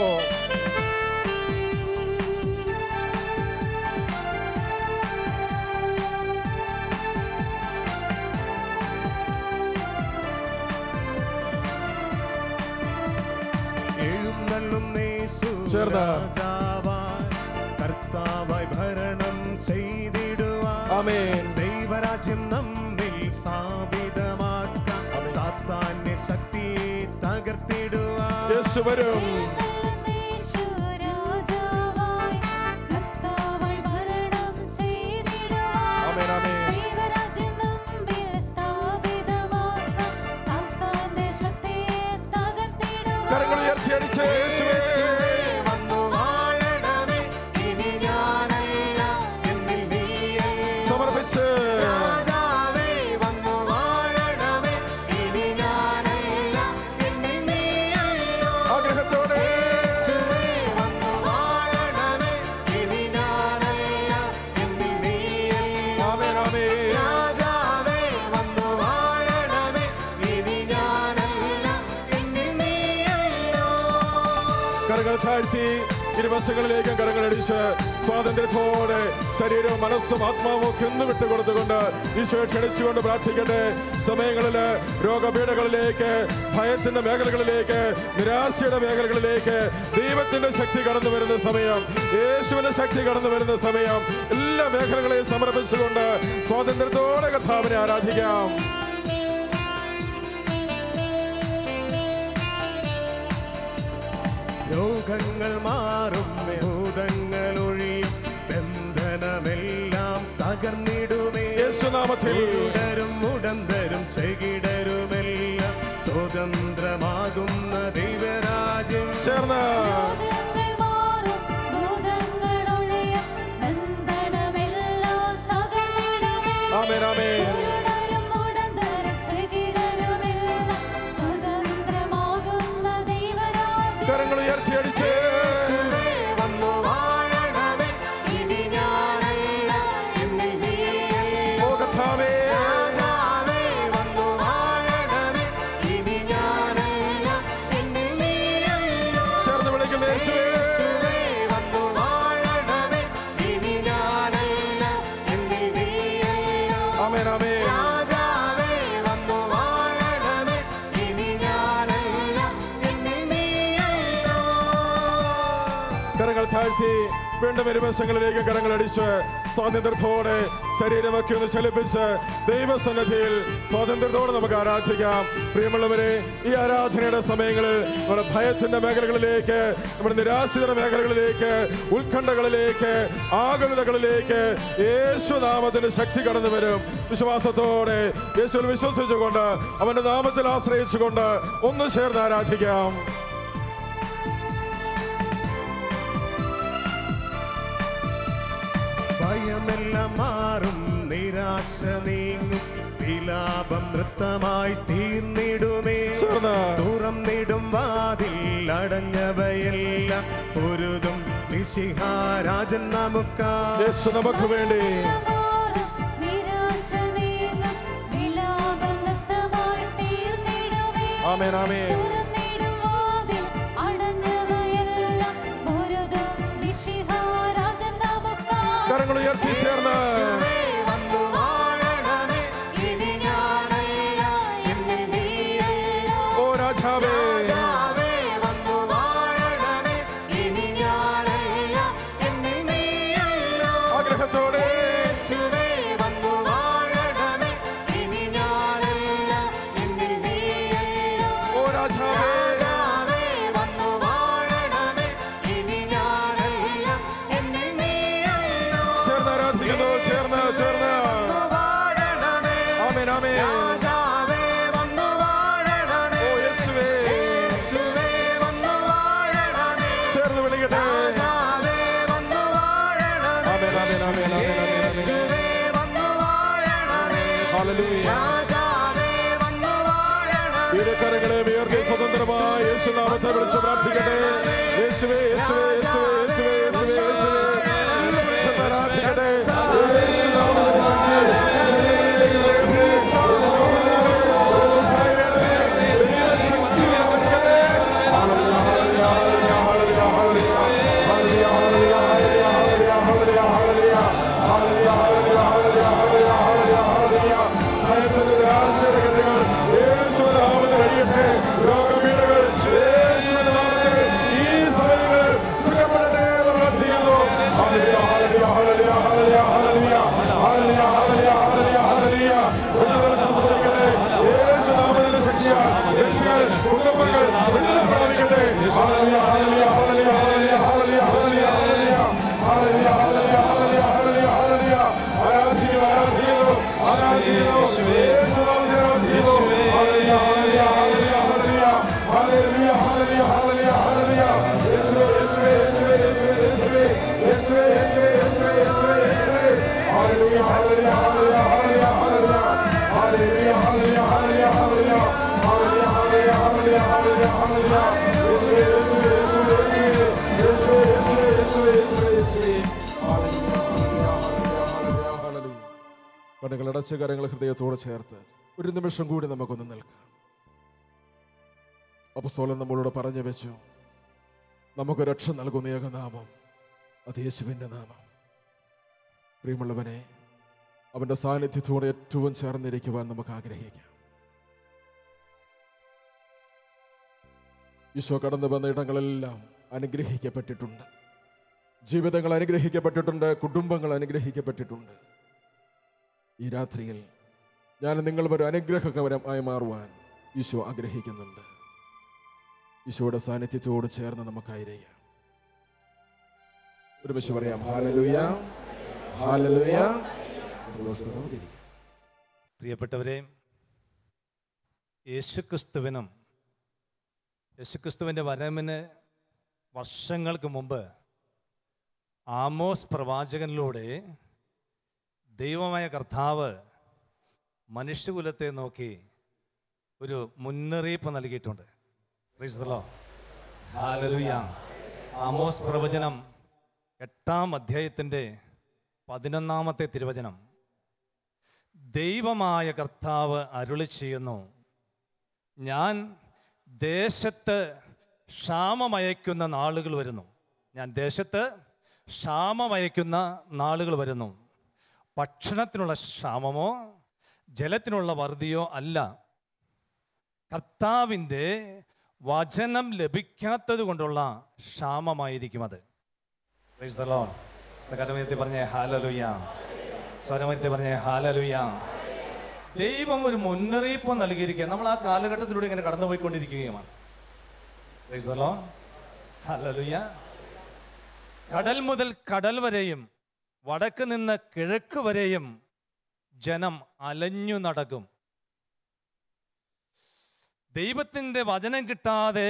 S3: എഴുന്നള്ളുന്നേശു
S5: ചേർന്ന്.
S3: രാജാവായി, കർത്താവായി ഭരണം ചെയ്തിടുവാൻ
S5: ആമേൻ
S3: ദൈവരാജ്യം നമ്മിൽ സ്ഥാപിതമാക്കാം സാത്താന്യ ശക്തിയെ തകർത്തിടുവാൻ
S5: യേശു വരും
S4: യേശു രാജാവായി കർത്താവായി ഭരണം ചെയ്തിടുവാൻ
S5: ആമേൻ ആമേൻ
S4: ദൈവരാജ്യം നമ്മിൽ സ്ഥാപിതമാക്കാം സാത്താന്റെ ശക്തിയെ തകർത്തിടുവാൻ
S5: കരങ്ങൾ ഉയർത്തി അടിച്ച് യേശുവേ
S3: വന്നു വാഴണമേ ഇനി ഞാനല്ല എന്നിൽ നീയല്ല
S5: സമർപ്പിച്ച്
S3: രാജാവേ വന്നു വാഴണമേ ഇനി ഞാനല്ല എന്നിൽ നീയല്ലോ
S5: ആഗ്രഹത്തോടെ
S3: യേശുവേ വന്നു വാഴണമേ ഇനി ഞാനല്ല എന്നിൽ നീയല്ലോ
S5: ആമേൻ ആമേൻ
S3: രാജാവേ വന്നു വാഴണമേ ഇനി ഞാനല്ല എന്നിൽ നീയല്ലോ
S5: കരങ്ങൾ താഴ്ത്തി ഇരുവശങ്ങളിലേക്കും കരങ്ങളടിച്ച് സ്വാതന്ത്ര്യത്തോടെ ശരീരവും മനസ്സും ആത്മാവും ഒക്കെ ഒന്ന് വിട്ടുകൊടുത്തുകൊണ്ട് ഈശോയെ ക്ഷണിച്ചുകൊണ്ട് പ്രാർത്ഥിക്കട്ടെ സമയങ്ങളില് രോഗപീഠകളിലേക്ക് ഭയത്തിന്റെ മേഖലകളിലേക്ക് നിരാശയുടെ മേഖലകളിലേക്ക് ദൈവത്തിന്റെ ശക്തി കടന്നു വരുന്ന സമയം യേശുവിന്റെ ശക്തി കടന്നു വരുന്ന സമയം എല്ലാ മേഖലകളെയും സമർപ്പിച്ചുകൊണ്ട് സ്വാതന്ത്ര്യത്തോടെ കർത്താവിനെ ആരാധിക്കാം
S3: രോഗങ്ങൾ മാറും ഭൂതങ്ങൾ ഒഴിയും ബന്ധനമെല്ലാം തകർന്നിടുമേ
S5: യേശുനാമത്തിൽ
S3: ഉടരും ഉടന്തരും ചെകിടരുമെല്ലാം സ്വതന്ത്രമാകുന്ന ദൈവരാജ്യം
S5: ചേർന്ന്
S4: രോഗങ്ങൾ മാറും ഭൂതങ്ങൾ ഒഴിയും ബന്ധനമെല്ലാം തകർന്നിടുമേ
S5: ആമേൻ ആമേൻ
S4: കുരുടരും മുടന്തരും ചെകിടരുമെല്ലാം സ്വതന്ത്രമാകുന്ന ദൈവരാജ്യം
S5: കരങ്ങൾ ഉയർത്തി അടിച്ച്
S3: യേശുവേ വന്നു വാഴണമേ ഇനി ഞാനല്ല എന്നിൽ നീയല്ല
S5: ഓ കർത്താവേ
S3: രാജാവേ വന്നു വാഴണമേ ഇനി ഞാനല്ല എന്നിൽ നീയല്ലോ
S5: ചേർന്ന് വിളിക്കുന്ന യേശുവേ
S3: യേശുവേ വന്നു വാഴണമേ ഇനി ഞാനല്ല എന്നിൽ നീയല്ലോ
S5: ആമേൻ ആമേൻ
S3: രാജാവേ വന്നു വാഴണമേ ഇനി ഞാനല്ല എന്നിൽ നീയല്ലോ
S5: കരങ്ങൾ താഴ്ത്തി വീണ്ടും ഇരുവശങ്ങളിലേക്ക് കരങ്ങൾ അടിച്ച് സ്വാതന്ത്ര്യത്തോടെ ശരീരമൊക്കെ ഒന്ന് ചലിപ്പിച്ച് ദൈവസന്നിധിയിൽ സ്വാതന്ത്ര്യത്തോടെ നമുക്ക് ആരാധിക്കാം പ്രിയമുള്ളവരെ ഈ ആരാധനയുടെ സമയങ്ങളിൽ നമ്മുടെ ഭയത്തിന്റെ മേഖലകളിലേക്ക് നമ്മുടെ നിരാശയുടെ മേഖലകളിലേക്ക് ഉത്കണ്ഠകളിലേക്ക് ആകുലതകളിലേക്ക് യേശുനാമത്തിന്റെ ശക്തി കടന്നു വരും വിശ്വാസത്തോടെ യേശുവിൽ വിശ്വസിച്ചുകൊണ്ട് അവന്റെ നാമത്തിൽ ആശ്രയിച്ചുകൊണ്ട് ഒന്ന് ചേർന്ന് ആരാധിക്കാം
S3: ഭയമെല്ലാം മാറും നിരാശ നീങ്ങും വിലാപം നൃത്തമായി തീർന്നിടുമേ
S5: ചേർന്ന്
S3: തുറന്നിടും വാതിൽ അടഞ്ഞവയെല്ലാം പൊരുതും മിശിഹാരാജൻ നമുക്കാ
S5: യേശു നമുക്ക് വേണ്ടി
S4: മാറും നിരാശ നീങ്ങും വിലാപം നൃത്തമായി തീർന്നിടുമേ
S5: ആമേൻ ആമേൻ
S4: തുറന്നിടും വാതിൽ
S5: ഹല്ലേലൂയ
S3: രാജാവേ വന്നു വാഴണം
S5: ഇടക്കരങ്ങളെ ഉയർത്തി സ്വതന്ത്രമായ യേശുനാമത്തെ വിളിച്ച് പ്രാർത്ഥിക്കട്ടെ യേശുവേ യേശുവേ യേശുവേ യേശുവേ യേശുവേ യേശുവേ എന്ന് വിളിച്ച് പ്രാർത്ഥിക്കട്ടെ യേശുനാമത്തിന് ശക്തി. ദൈവശക്തി വ്യാപരിക്കട്ടെ. Hallelujah, hallelujah, hallelujah, hallelujah, hallelujah, hallelujah, hallelujah, hallelujah, hallelujah, hallelujah, hallelujah, hallelujah, hallelujah, hallelujah. ഭയത്തിന്റെ നിരാശയുടെ കെട്ടുകൾ യേശുവിന്റെ നാമത്തിൽ അഴിയട്ടെ. രോഗപീഠകൾ യേശുവിന്റെ നാമത്തിൽ ഈ സമയങ്ങളിൽ സുഖപ്പെടട്ടെ എന്ന് പ്രാർത്ഥിക്കുന്നു. Hallelujah, hallelujah, hallelujah, hallelujah, hallelujah, hallelujah, hallelujah, hallelujah, hallelujah. വിടുതൽ സംഭവിക്കട്ടെ. യേശുനാമത്തിന്റെ ശക്തിയാൽ വ്യക്തികൾ, കുടുംബങ്ങൾ വിടുതൽ പ്രാപിക്കട്ടെ. Hallelujah, hallelujah, hallelujah, hallelujah, hallelujah, hallelujah, hallelujah. Hallelujah, hallelujah, hallelujah, hallelujah, hallelujah. ആരാധിക്കുന്നു, ആരാധിക്കുന്നു, ആരാധിക്കുന്നു. യേശുനാമത്തിൽ ആരാധിക്കുന്നു. Hallelujah, hallelujah, hallelujah, hallelujah. Hallelujah, hallelujah, hallelujah, hallelujah. യേശുവേ, യേശുവേ, യേശുവേ, യേശുവേ, യേശുവേ. യേശുവേ, യേശുവേ, യേശുവേ, യേശുവേ, യേശുവേ. Hallelujah, hallelujah, hallelujah, hallelujah, hallelujah. Hallelujah, hallelujah, hallelujah, hallelujah. Hallelujah, hallelujah, hallelujah, hallelujah, hallelujah. യേശുവേ, യേശുവേ, യേശുവേ, യേശുവേ. യേശുവേ, യേശുവേ, യേശുവേ, യേശുവേ, യേശുവേ. Hallelujah, hallelujah, hallelujah, hallelujah, hallelujah. കണ്ണുകൾ അടച്ച കരങ്ങൾ ഹൃദയത്തോട് ചേർത്ത് ഒരു നിമിഷം കൂടി നമുക്കൊന്ന് നിൽക്കാം അപ്പസ്തോലൻ നമ്മളോട് പറഞ്ഞു വെച്ചു നമുക്ക് രക്ഷ നൽകുന്ന ഏകനാമം അത് യേശുവിൻ്റെ നാമം പ്രിയമുള്ളവനെ അവൻ്റെ സാന്നിധ്യത്തോടെ ഏറ്റവും ചേർന്നിരിക്കുവാൻ നമുക്ക് ആഗ്രഹിക്കാം ഈശോ കടന്നു വന്ന ഇടങ്ങളെല്ലാം അനുഗ്രഹിക്കപ്പെട്ടിട്ടുണ്ട് ജീവിതങ്ങൾ അനുഗ്രഹിക്കപ്പെട്ടിട്ടുണ്ട് കുടുംബങ്ങൾ അനുഗ്രഹിക്കപ്പെട്ടിട്ടുണ്ട് ഈ രാത്രിയിൽ ഞാൻ നിങ്ങൾ ഒരു അനുഗ്രഹകരമായി മാറുവാൻ ഈശോ ആഗ്രഹിക്കുന്നുണ്ട് ഈശോയുടെ സാന്നിധ്യത്തോട് ചേർന്ന് നമുക്കായിരിക്കാം ഒരുമിച്ച് പറയാം ഹാലലുയ ഹാലലുയ സന്തോഷത്തോടെ നമുക്കിരിക്കാം.
S6: പ്രിയപ്പെട്ടവരെ യേശുക്രിസ്തുവിനും യേശുക്രിസ്തുവിൻ്റെ വരവിന് വർഷങ്ങൾക്ക് മുമ്പ് ആമോസ് പ്രവാചകനിലൂടെ ദൈവമായ കർത്താവ് മനുഷ്യകുലത്തെ നോക്കി ഒരു മുന്നറിയിപ്പ് നൽകിയിട്ടുണ്ട് Praise the Lord. Hallelujah. Amos പ്രവചനം എട്ടാം അധ്യായത്തിൻ്റെ പതിനൊന്നാമത്തെ തിരുവചനം ദൈവമായ കർത്താവ് അരുളി ചെയ്യുന്നു ഞാൻ ദേശത്ത് ക്ഷാമമയക്കുന്ന നാളുകൾ വരുന്നു ഞാൻ ദേശത്ത് ക്ഷാമമയക്കുന്ന നാളുകൾ വരുന്നു ഭക്ഷണത്തിനുള്ള ക്ഷാമമോ ജലത്തിനുള്ള വറുതിയോ അല്ല കർത്താവിൻ്റെ വചനം ലഭിക്കാത്തത് കൊണ്ടുള്ള ക്ഷാമമായിരിക്കും അത് Praise the Lord. കരമയത്തെ പറഞ്ഞേ ഹാലലുയ സ്വരമയത്തെ പറഞ്ഞേ ഹാലലുയ ദൈവം ഒരു മുന്നറിയിപ്പ് നൽകിയിരിക്കുക നമ്മൾ ആ കാലഘട്ടത്തിലൂടെ ഇങ്ങനെ കടന്നുപോയിക്കൊണ്ടിരിക്കുകയുമാണ് Praise the Lord. ഹല്ലേലൂയ. കടൽ മുതൽ കടൽ വരെയും വടക്ക് നിന്ന് കിഴക്ക് വരെയും ജനം അലഞ്ഞു നടക്കും ദൈവത്തിൻ്റെ വചനം കിട്ടാതെ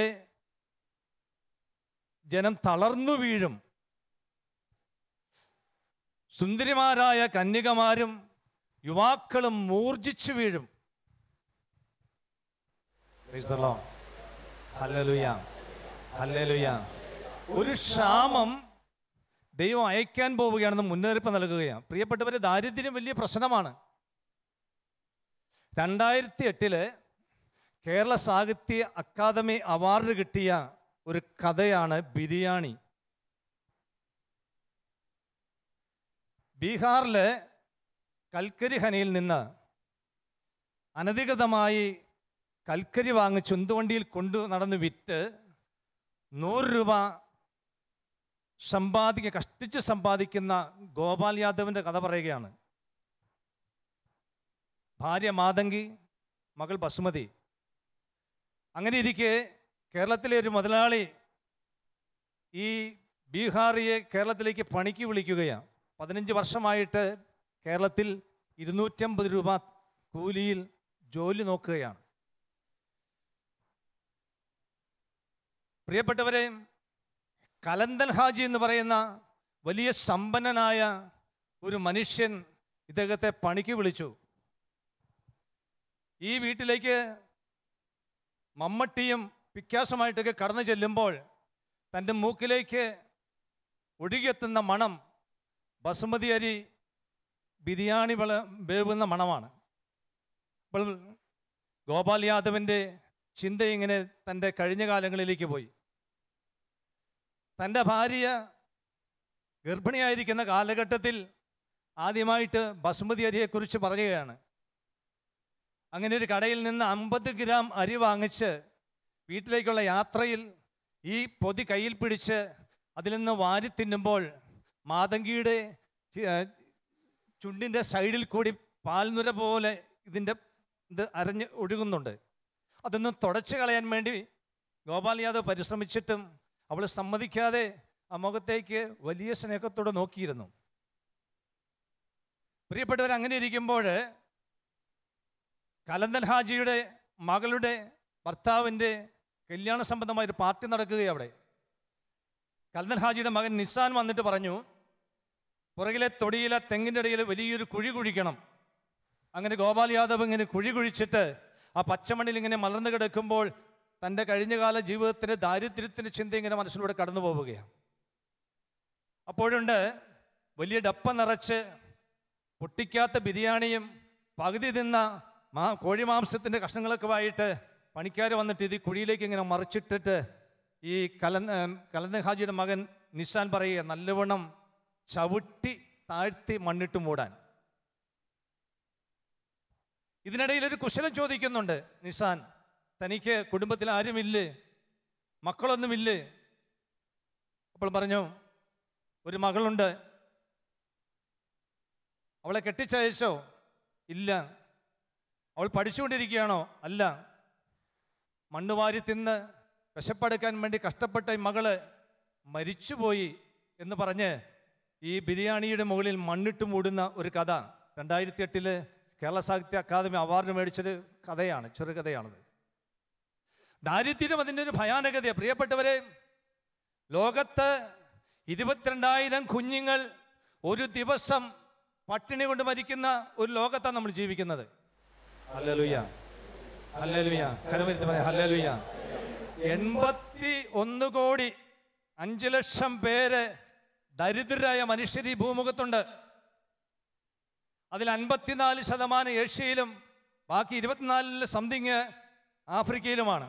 S6: ജനം തളർന്നു വീഴും സുന്ദരിമാരായ കന്യകമാരും യുവാക്കളും മൂർജിച്ചു വീഴും Praise the Lord. Hallelujah. Hallelujah. ഒരു ക്ഷാമം ദൈവം അയക്കാൻ പോവുകയാണെന്ന് മുന്നറിയിപ്പ് നൽകുകയാണ് പ്രിയപ്പെട്ടവരെ ദാരിദ്ര്യം വലിയ പ്രശ്നമാണ് രണ്ടായിരത്തി എട്ടില് കേരള സാഹിത്യ അക്കാദമി അവാർഡ് കിട്ടിയ ഒരു കഥയാണ് ബിരിയാണി ബീഹാറിലെ കൽക്കരി ഖനിയിൽ നിന്ന് അനധികൃതമായി കൽക്കരി വാങ്ങി ചുന്തുവണ്ടിയിൽ കൊണ്ടു നടന്ന് വിറ്റ് നൂറ് രൂപ സമ്പാദിക്ക കഷ്ടിച്ച് സമ്പാദിക്കുന്ന ഗോപാൽ യാദവിൻ്റെ കഥ പറയുകയാണ് ഭാര്യ മാതങ്കി മകൾ ബസുമതി അങ്ങനെ ഇരിക്കെ കേരളത്തിലെ ഒരു മുതലാളി ഈ ബീഹാറിയെ കേരളത്തിലേക്ക് പണിക്ക് വിളിക്കുകയാണ് പതിനഞ്ച് വർഷമായിട്ട് കേരളത്തിൽ ഇരുന്നൂറ്റമ്പത് രൂപ കൂലിയിൽ ജോലി നോക്കുകയാണ് പ്രിയപ്പെട്ടവരെ കലന്തൻ ഹാജി എന്ന് പറയുന്ന വലിയ സമ്പന്നനായ ഒരു മനുഷ്യൻ ഇദ്ദേഹത്തെ പണിക്ക് വിളിച്ചു ഈ വീട്ടിലേക്ക് മമ്മട്ടിയും പിക്കാസുമായിട്ടൊക്കെ കടന്നു ചെല്ലുമ്പോൾ തൻ്റെ മൂക്കിലേക്ക് ഒഴുകിയെത്തുന്ന മണം ബസുമതി അരി ബിരിയാണി വള വേവുന്ന മണമാണ് അപ്പോൾ ഗോപാൽ യാദവിൻ്റെ ചിന്ത ഇങ്ങനെ തൻ്റെ കഴിഞ്ഞ കാലങ്ങളിലേക്ക് പോയി തൻ്റെ ഭാര്യ ഗർഭിണിയായിരിക്കുന്ന കാലഘട്ടത്തിൽ ആദ്യമായിട്ട് ബസുമതി അരിയെക്കുറിച്ച് പറയുകയാണ് അങ്ങനെ ഒരു കടയിൽ നിന്ന് അമ്പത് ഗ്രാം അരി വാങ്ങിച്ച് വീട്ടിലേക്കുള്ള യാത്രയിൽ ഈ പൊതി കയ്യിൽ പിടിച്ച് അതിൽ നിന്ന് വാരി തിന്നുമ്പോൾ മാതങ്കിയുടെ ചി- ആ, ചുണ്ടിൻ്റെ സൈഡിൽ കൂടി പാൽനുര പോലെ ഇതിൻ്റെ ഇത് അരഞ്ഞ് ഒഴുകുന്നുണ്ട് അതൊന്നും തുടച്ചു കളയാൻ വേണ്ടി ഗോപാൽ യാദവ് പരിശ്രമിച്ചിട്ടും അവൾ സമ്മതിക്കാതെ ആ മുഖത്തേക്ക് വലിയ സ്നേഹത്തോടെ നോക്കിയിരുന്നു പ്രിയപ്പെട്ടവർ അങ്ങനെ ഇരിക്കുമ്പോൾ കലന്തൻ ഹാജിയുടെ മകളുടെ ഭർത്താവിൻ്റെ കല്യാണ സംബന്ധമായ ഒരു പാർട്ടി നടക്കുകയാണ് അവിടെ കലന്തൻ ഹാജിയുടെ മകൻ നിസാൻ വന്നിട്ട് പറഞ്ഞു പുറകിലെ തൊടിയിലെ തെങ്ങിൻ്റെ ഇടയിൽ വലിയൊരു കുഴി കുഴിക്കണം അങ്ങനെ ഗോപാൽ യാദവ് ഇങ്ങനെ കുഴി കുഴിച്ചിട്ട് ആ പച്ചമണ്ണിൽ ഇങ്ങനെ മലർന്നു കിടക്കുമ്പോൾ തൻ്റെ കഴിഞ്ഞകാല ജീവിതത്തിൻ്റെ ദാരിദ്ര്യത്തിൻ്റെ ചിന്ത ഇങ്ങനെ മനസ്സിലൂടെ കടന്നു പോവുകയാണ് അപ്പോഴുണ്ട് വലിയ ഡപ്പ നിറച്ച് പൊട്ടിക്കാത്ത ബിരിയാണിയും പകുതി തിന്ന മാ കോഴിമാംസത്തിൻ്റെ കഷ്ണങ്ങളൊക്കെ ആയിട്ട് പണിക്കാർ വന്നിട്ട് ഇത് ഈ കുഴിയിലേക്ക് ഇങ്ങനെ മറിച്ചിട്ടിട്ട് ഈ കലൻ കലന്ദൻ ഹാജിയുടെ മകൻ നിസാൻ പറയുക നല്ലവണ്ണം ചവിട്ടി താഴ്ത്തി മണ്ണിട്ട് മൂടാൻ ഇതിനിടയിൽ ഒരു കുശലം ചോദിക്കുന്നുണ്ട് നിസാൻ തനിക്ക് കുടുംബത്തിൽ ആരുമില്ലേ മക്കളൊന്നുമില്ലേ അപ്പോൾ പറഞ്ഞു ഒരു മകളുണ്ട് അവളെ കെട്ടിച്ചയച്ചോ ഇല്ല അവൾ പഠിച്ചുകൊണ്ടിരിക്കുകയാണോ അല്ല മണ്ണ് വാരി തിന്ന് വിശപ്പെടുക്കാൻ വേണ്ടി കഷ്ടപ്പെട്ട ഈ മകള് മരിച്ചുപോയി എന്ന് പറഞ്ഞ് ഈ ബിരിയാണിയുടെ മുകളിൽ മണ്ണിട്ട് മൂടുന്ന ഒരു കഥ രണ്ടായിരത്തി എട്ടില് കേരള സാഹിത്യ അക്കാദമി അവാർഡ് മേടിച്ചൊരു കഥയാണ് ചെറുകഥയാണത് ദാരിദ്ര്യം അതിൻ്റെ ഒരു ഭയാനകതയാണ് പ്രിയപ്പെട്ടവരെ ലോകത്ത് ഇരുപത്തിരണ്ടായിരം കുഞ്ഞുങ്ങൾ ഒരു ദിവസം പട്ടിണി കൊണ്ട് മരിക്കുന്ന ഒരു ലോകത്താണ് നമ്മൾ ജീവിക്കുന്നത് ഹല്ലേലൂയ ഹല്ലേലൂയ കരമരുത്ത് പറയാം ഹല്ലേലൂയ എൺപത്തി ഒന്ന് കോടി അഞ്ച് ലക്ഷം പേര് ദരിദ്രരായ മനുഷ്യർ ഈ ഭൂമുഖത്തുണ്ട് അതിൽ അൻപത്തിനാല് ശതമാനം ഏഷ്യയിലും ബാക്കി ഇരുപത്തിനാലിൽ സംതിങ് ആഫ്രിക്കയിലുമാണ്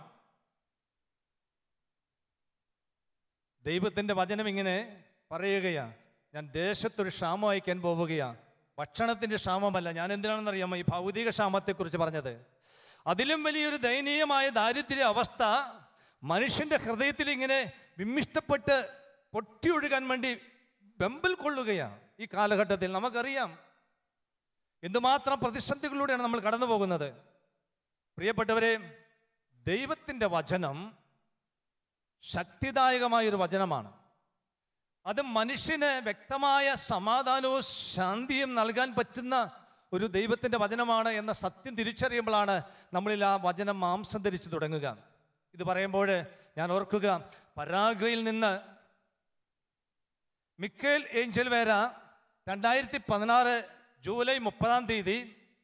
S6: ദൈവത്തിൻ്റെ വചനം ഇങ്ങനെ പറയുകയാണ് ഞാൻ ദേശത്തൊരു ക്ഷാമം അയക്കാൻ പോവുകയാണ് ഭക്ഷണത്തിൻ്റെ ക്ഷാമമല്ല ഞാൻ എന്തിനാണെന്നറിയാമോ ഈ ഭൗതിക ക്ഷാമത്തെക്കുറിച്ച് പറഞ്ഞത് അതിലും വലിയൊരു ദയനീയമായ ദാരിദ്ര്യ അവസ്ഥ മനുഷ്യൻ്റെ ഹൃദയത്തിൽ ഇങ്ങനെ വിമ്മിഷ്ടപ്പെട്ട് പൊട്ടിയൊഴുകാൻ വേണ്ടി വെമ്പൽ കൊള്ളുകയാണ് ഈ കാലഘട്ടത്തിൽ നമുക്കറിയാം എന്തുമാത്രം പ്രതിസന്ധികളിലൂടെയാണ് നമ്മൾ കടന്നു പോകുന്നത് പ്രിയപ്പെട്ടവരെ ദൈവത്തിൻ്റെ വചനം ശക്തിദായകമായൊരു വചനമാണ് അത് മനുഷ്യന് വ്യക്തമായ സമാധാനവും ശാന്തിയും നൽകാൻ പറ്റുന്ന ഒരു ദൈവത്തിൻ്റെ വചനമാണ് എന്ന സത്യം തിരിച്ചറിയുമ്പോഴാണ് നമ്മളിൽ ആ വചനം മാംസം ധരിച്ചു തുടങ്ങുക ഇത് പറയുമ്പോൾ ഞാൻ ഓർക്കുക പരാഗ്വയിൽ നിന്ന് മിക്കേൽ ഏഞ്ചൽ വേര രണ്ടായിരത്തി പതിനാറ് ജൂലൈ മുപ്പതാം തീയതി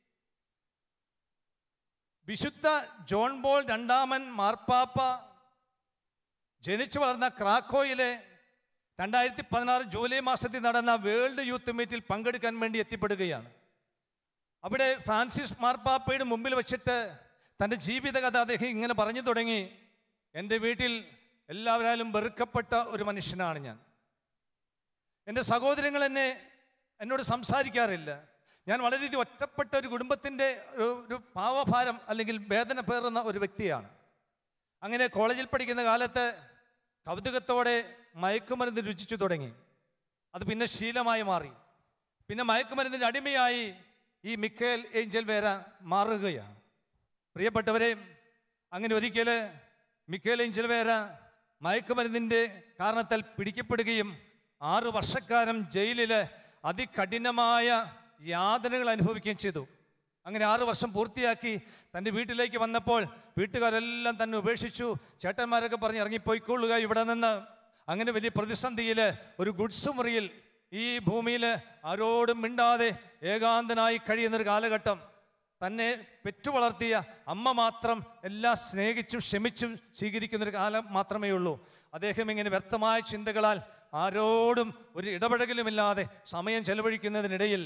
S6: വിശുദ്ധ ജോൺ ബോൾ രണ്ടാമൻ മാർപ്പാപ്പ ജനിച്ചു വളർന്ന ക്രാക്കോയിലെ രണ്ടായിരത്തി പതിനാറ് ജൂലൈ മാസത്തിൽ നടന്ന വേൾഡ് യൂത്ത് മീറ്റിൽ പങ്കെടുക്കാൻ വേണ്ടി എത്തിപ്പെടുകയാണ് അവിടെ ഫ്രാൻസിസ് മാർപ്പാപ്പയുടെ മുമ്പിൽ വെച്ചിട്ട് തൻ്റെ ജീവിതകഥ അദ്ദേഹം ഇങ്ങനെ പറഞ്ഞു തുടങ്ങി എൻ്റെ വീട്ടിൽ എല്ലാവരാലും വെറുക്കപ്പെട്ട ഒരു മനുഷ്യനാണ് ഞാൻ എൻ്റെ സഹോദരങ്ങൾ എന്നെ എന്നോട് സംസാരിക്കാറില്ല ഞാൻ വളരെയധികം ഒറ്റപ്പെട്ട ഒരു കുടുംബത്തിൻ്റെ ഒരു ഒരു പാവഭാരം അല്ലെങ്കിൽ വേദന പേറുന്ന ഒരു വ്യക്തിയാണ് അങ്ങനെ കോളേജിൽ പഠിക്കുന്ന കാലത്ത് കൗതുകത്തോടെ മയക്കുമരുന്ന് രുചിച്ചു തുടങ്ങി അത് പിന്നെ ശീലമായി മാറി പിന്നെ മയക്കുമരുന്നിൻ്റെ അടിമയായി ഈ മിക്കേൽ ഏഞ്ചൽ വേര മാറുകയാണ് പ്രിയപ്പെട്ടവരെ അങ്ങനെ ഒരിക്കൽ മിക്കേൽ ഏഞ്ചൽ വേര മയക്കുമരുന്നിൻ്റെ കാരണത്താൽ പിടിക്കപ്പെടുകയും ആറു വർഷക്കാലം ജയിലിൽ അതികഠിനമായ യാതനകൾ അനുഭവിക്കുകയും ചെയ്തു അങ്ങനെ ആറു വർഷം പൂർത്തിയാക്കി തൻ്റെ വീട്ടിലേക്ക് വന്നപ്പോൾ വീട്ടുകാരെല്ലാം തന്നെ ഉപേക്ഷിച്ചു ചേട്ടന്മാരൊക്കെ പറഞ്ഞ് ഇറങ്ങിപ്പോയിക്കൊള്ളുക ഇവിടെ നിന്ന് അങ്ങനെ വലിയ പ്രതിസന്ധിയിൽ ഒരു ഗുഡ്സ് മുറിയിൽ ഈ ഭൂമിയിൽ ആരോടും മിണ്ടാതെ ഏകാന്തനായി കഴിയുന്നൊരു കാലഘട്ടം തന്നെ പെറ്റു വളർത്തിയ അമ്മ മാത്രം എല്ലാം സ്നേഹിച്ചും ക്ഷമിച്ചും സ്വീകരിക്കുന്ന ഒരു കാലം മാത്രമേ ഉള്ളൂ അദ്ദേഹം ഇങ്ങനെ വ്യക്തമായ ചിന്തകളാൽ ആരോടും ഒരു ഇടപഴകലുമില്ലാതെ സമയം ചെലവഴിക്കുന്നതിനിടയിൽ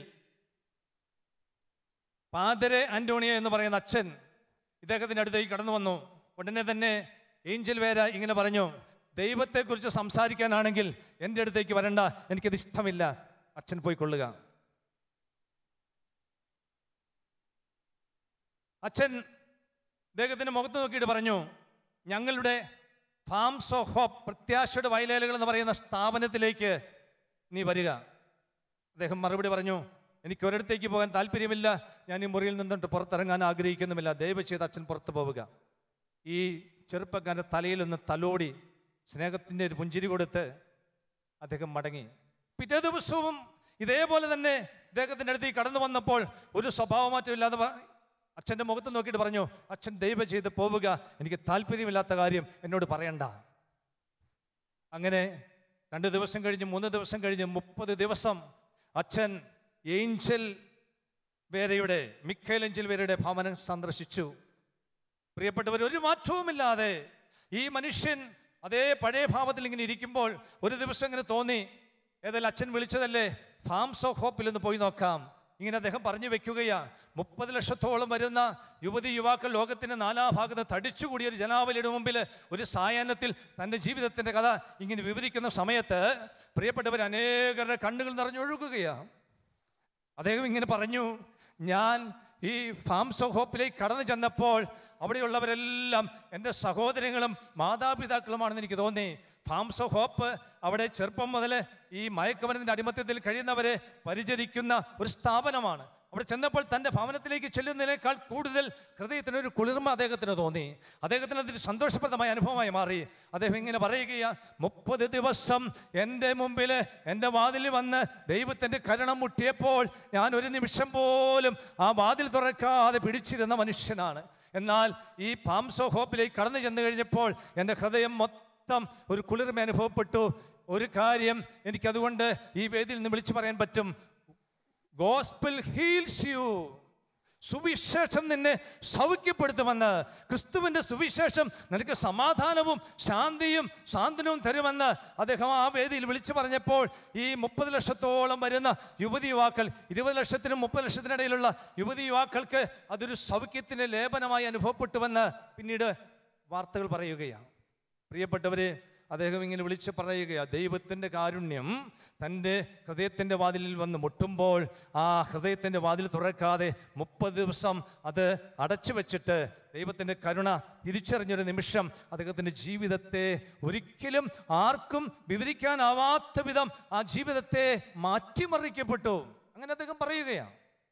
S6: പാതരെ ആന്റോണിയ എന്ന് പറയുന്ന അച്ഛൻ ഇദ്ദേഹത്തിൻ്റെ അടുത്തേക്ക് കടന്നു വന്നു ഉടനെ തന്നെ ഏഞ്ചൽ വേര ഇങ്ങനെ പറഞ്ഞു ദൈവത്തെക്കുറിച്ച് സംസാരിക്കാനാണെങ്കിൽ എൻ്റെ അടുത്തേക്ക് വരണ്ട എനിക്കത് ഇഷ്ടമില്ല അച്ഛൻ പോയിക്കൊള്ളുക അച്ഛൻ അദ്ദേഹത്തിൻ്റെ മുഖത്ത് നോക്കിയിട്ട് പറഞ്ഞു ഞങ്ങളുടെ ഫാംസ് ഓഫ് ഹോപ്പ് പ്രത്യാശയുടെ വയലേലുകൾ എന്ന് പറയുന്ന സ്ഥാപനത്തിലേക്ക് നീ വരിക അദ്ദേഹം മറുപടി പറഞ്ഞു എനിക്ക് ഒരിടത്തേക്ക് പോകാൻ താല്പര്യമില്ല ഞാൻ ഈ മുറിയിൽ നിന്നിട്ട് പുറത്തിറങ്ങാൻ ആഗ്രഹിക്കുന്നുമില്ല ദയവ് ചെയ്ത് അച്ഛൻ പുറത്തു പോവുക ഈ ചെറുപ്പക്കാരൻ്റെ തലയിൽ നിന്ന് തലോടി സ്നേഹത്തിൻ്റെ ഒരു പുഞ്ചിരി കൊടുത്ത് അദ്ദേഹം മടങ്ങി പിറ്റേ ദിവസവും ഇതേപോലെ തന്നെ ഇദ്ദേഹത്തിൻ്റെ അടുത്തേക്ക് കടന്നു വന്നപ്പോൾ ഒരു സ്വഭാവമാറ്റമില്ലാതെ പ- അച്ഛൻ്റെ മുഖത്ത് നോക്കിയിട്ട് പറഞ്ഞു അച്ഛൻ ദയവ് ചെയ്ത് പോവുക എനിക്ക് താല്പര്യമില്ലാത്ത കാര്യം എന്നോട് പറയണ്ട അങ്ങനെ രണ്ട് ദിവസം കഴിഞ്ഞ് മൂന്ന് ദിവസം കഴിഞ്ഞ് മുപ്പത് ദിവസം അച്ഛൻ ഏഞ്ചൽ വേരയുടെ മിഖേൽ ഏഞ്ചൽ വേരയുടെ ഭവനം സന്ദർശിച്ചു പ്രിയപ്പെട്ടവർ ഒരു മാറ്റവുമില്ലാതെ ഈ മനുഷ്യൻ അതേ പഴയ ഭാവത്തിൽ ഇങ്ങനെ ഇരിക്കുമ്പോൾ ഒരു ദിവസം ഇങ്ങനെ തോന്നി ഏതായാലും അച്ഛൻ വിളിച്ചതല്ലേ ഫാംസ് ഓഫ് ഹോപ്പിൽ ഒന്ന് പോയി നോക്കാം ഇങ്ങനെ അദ്ദേഹം പറഞ്ഞു വെക്കുകയാ മുപ്പത് ലക്ഷത്തോളം വരുന്ന യുവതി യുവാക്കൾ ലോകത്തിന്റെ നാനാഭാഗത്ത് തടിച്ചുകൂടിയ ഒരു ജനാവലിയുടെ മുമ്പിൽ ഒരു സായാഹ്നത്തിൽ തൻ്റെ ജീവിതത്തിൻ്റെ കഥ ഇങ്ങനെ വിവരിക്കുന്ന സമയത്ത് പ്രിയപ്പെട്ടവർ അനേകരുടെ കണ്ണുകൾ നിറഞ്ഞൊഴുകുകയാണ് അദ്ദേഹം ഇങ്ങനെ പറഞ്ഞു ഞാൻ ഈ ഫാംസ് ഓഫ് ഹോപ്പിലേക്ക് കടന്നു ചെന്നപ്പോൾ അവിടെയുള്ളവരെല്ലാം എൻ്റെ സഹോദരങ്ങളും മാതാപിതാക്കളുമാണെന്ന് എനിക്ക് തോന്നി ഫാംസ് ഓഫ് ഹോപ്പ് അവിടെ ചെറുപ്പം മുതൽ ഈ മയക്കുമരുന്നിൻ്റെ അടിമത്തത്തിൽ കഴിയുന്നവരെ പരിചരിക്കുന്ന ഒരു സ്ഥാപനമാണ് അവിടെ ചെന്നപ്പോൾ തൻ്റെ ഭവനത്തിലേക്ക് ചെല്ലുന്നതിനേക്കാൾ കൂടുതൽ ഹൃദയത്തിന് ഒരു കുളിർമ അദ്ദേഹത്തിന് തോന്നി അദ്ദേഹത്തിന് അതൊരു സന്തോഷപ്രദമായ അനുഭവമായി മാറി അദ്ദേഹം ഇങ്ങനെ പറയുകയാ മുപ്പത് ദിവസം എൻ്റെ മുമ്പിൽ എൻ്റെ വാതിൽ വന്ന് ദൈവത്തിൻ്റെ കരണം മുട്ടിയപ്പോൾ ഞാൻ ഒരു നിമിഷം പോലും ആ വാതിൽ തുറക്കാതെ പിടിച്ചിരുന്ന മനുഷ്യനാണ് എന്നാൽ ഈ പാംസോ ഹോപ്പിലേക്ക് കടന്നു ചെന്ന് കഴിഞ്ഞപ്പോൾ എൻ്റെ ഹൃദയം മൊത്തം ഒരു കുളിർമ അനുഭവപ്പെട്ടു ഒരു കാര്യം എനിക്കതുകൊണ്ട് ഈ വേദിയിൽ നിന്ന് വിളിച്ചു പറയാൻ പറ്റും ഗോസ്പിൾ ഹീൽസ് യു സുവിശേഷം നിന്നെ സൗഖ്യപ്പെടുത്തുമെന്ന് ക്രിസ്തുവിൻ്റെ സുവിശേഷം നിനക്ക് സമാധാനവും ശാന്തിയും സാന്ത്വനവും തരുമെന്ന് അദ്ദേഹം ആ വേദിയിൽ വിളിച്ചു പറഞ്ഞപ്പോൾ ഈ മുപ്പത് ലക്ഷത്തോളം വരുന്ന യുവതി യുവാക്കൾ ഇരുപത് ലക്ഷത്തിനും മുപ്പത് ലക്ഷത്തിനിടയിലുള്ള യുവതി യുവാക്കൾക്ക് അതൊരു സൗഖ്യത്തിൻ്റെ ലേപനമായി അനുഭവപ്പെട്ടുവെന്ന് പിന്നീട് വാർത്തകൾ പറയുകയാണ് പ്രിയപ്പെട്ടവരെ അദ്ദേഹം ഇങ്ങനെ വിളിച്ച് പറയുകയാണ് ദൈവത്തിൻ്റെ കാരുണ്യം തൻ്റെ ഹൃദയത്തിൻ്റെ വാതിലിൽ വന്ന് മുട്ടുമ്പോൾ ആ ഹൃദയത്തിൻ്റെ വാതിൽ തുറക്കാതെ മുപ്പത് ദിവസം അത് അടച്ചു വെച്ചിട്ട് ദൈവത്തിൻ്റെ കരുണ തിരിച്ചറിഞ്ഞൊരു നിമിഷം അദ്ദേഹത്തിൻ്റെ ജീവിതത്തെ ഒരിക്കലും ആർക്കും വിവരിക്കാനാവാത്ത വിധം ആ ജീവിതത്തെ മാറ്റിമറിക്കപ്പെട്ടു അങ്ങനെ അദ്ദേഹം പറയുകയാണ്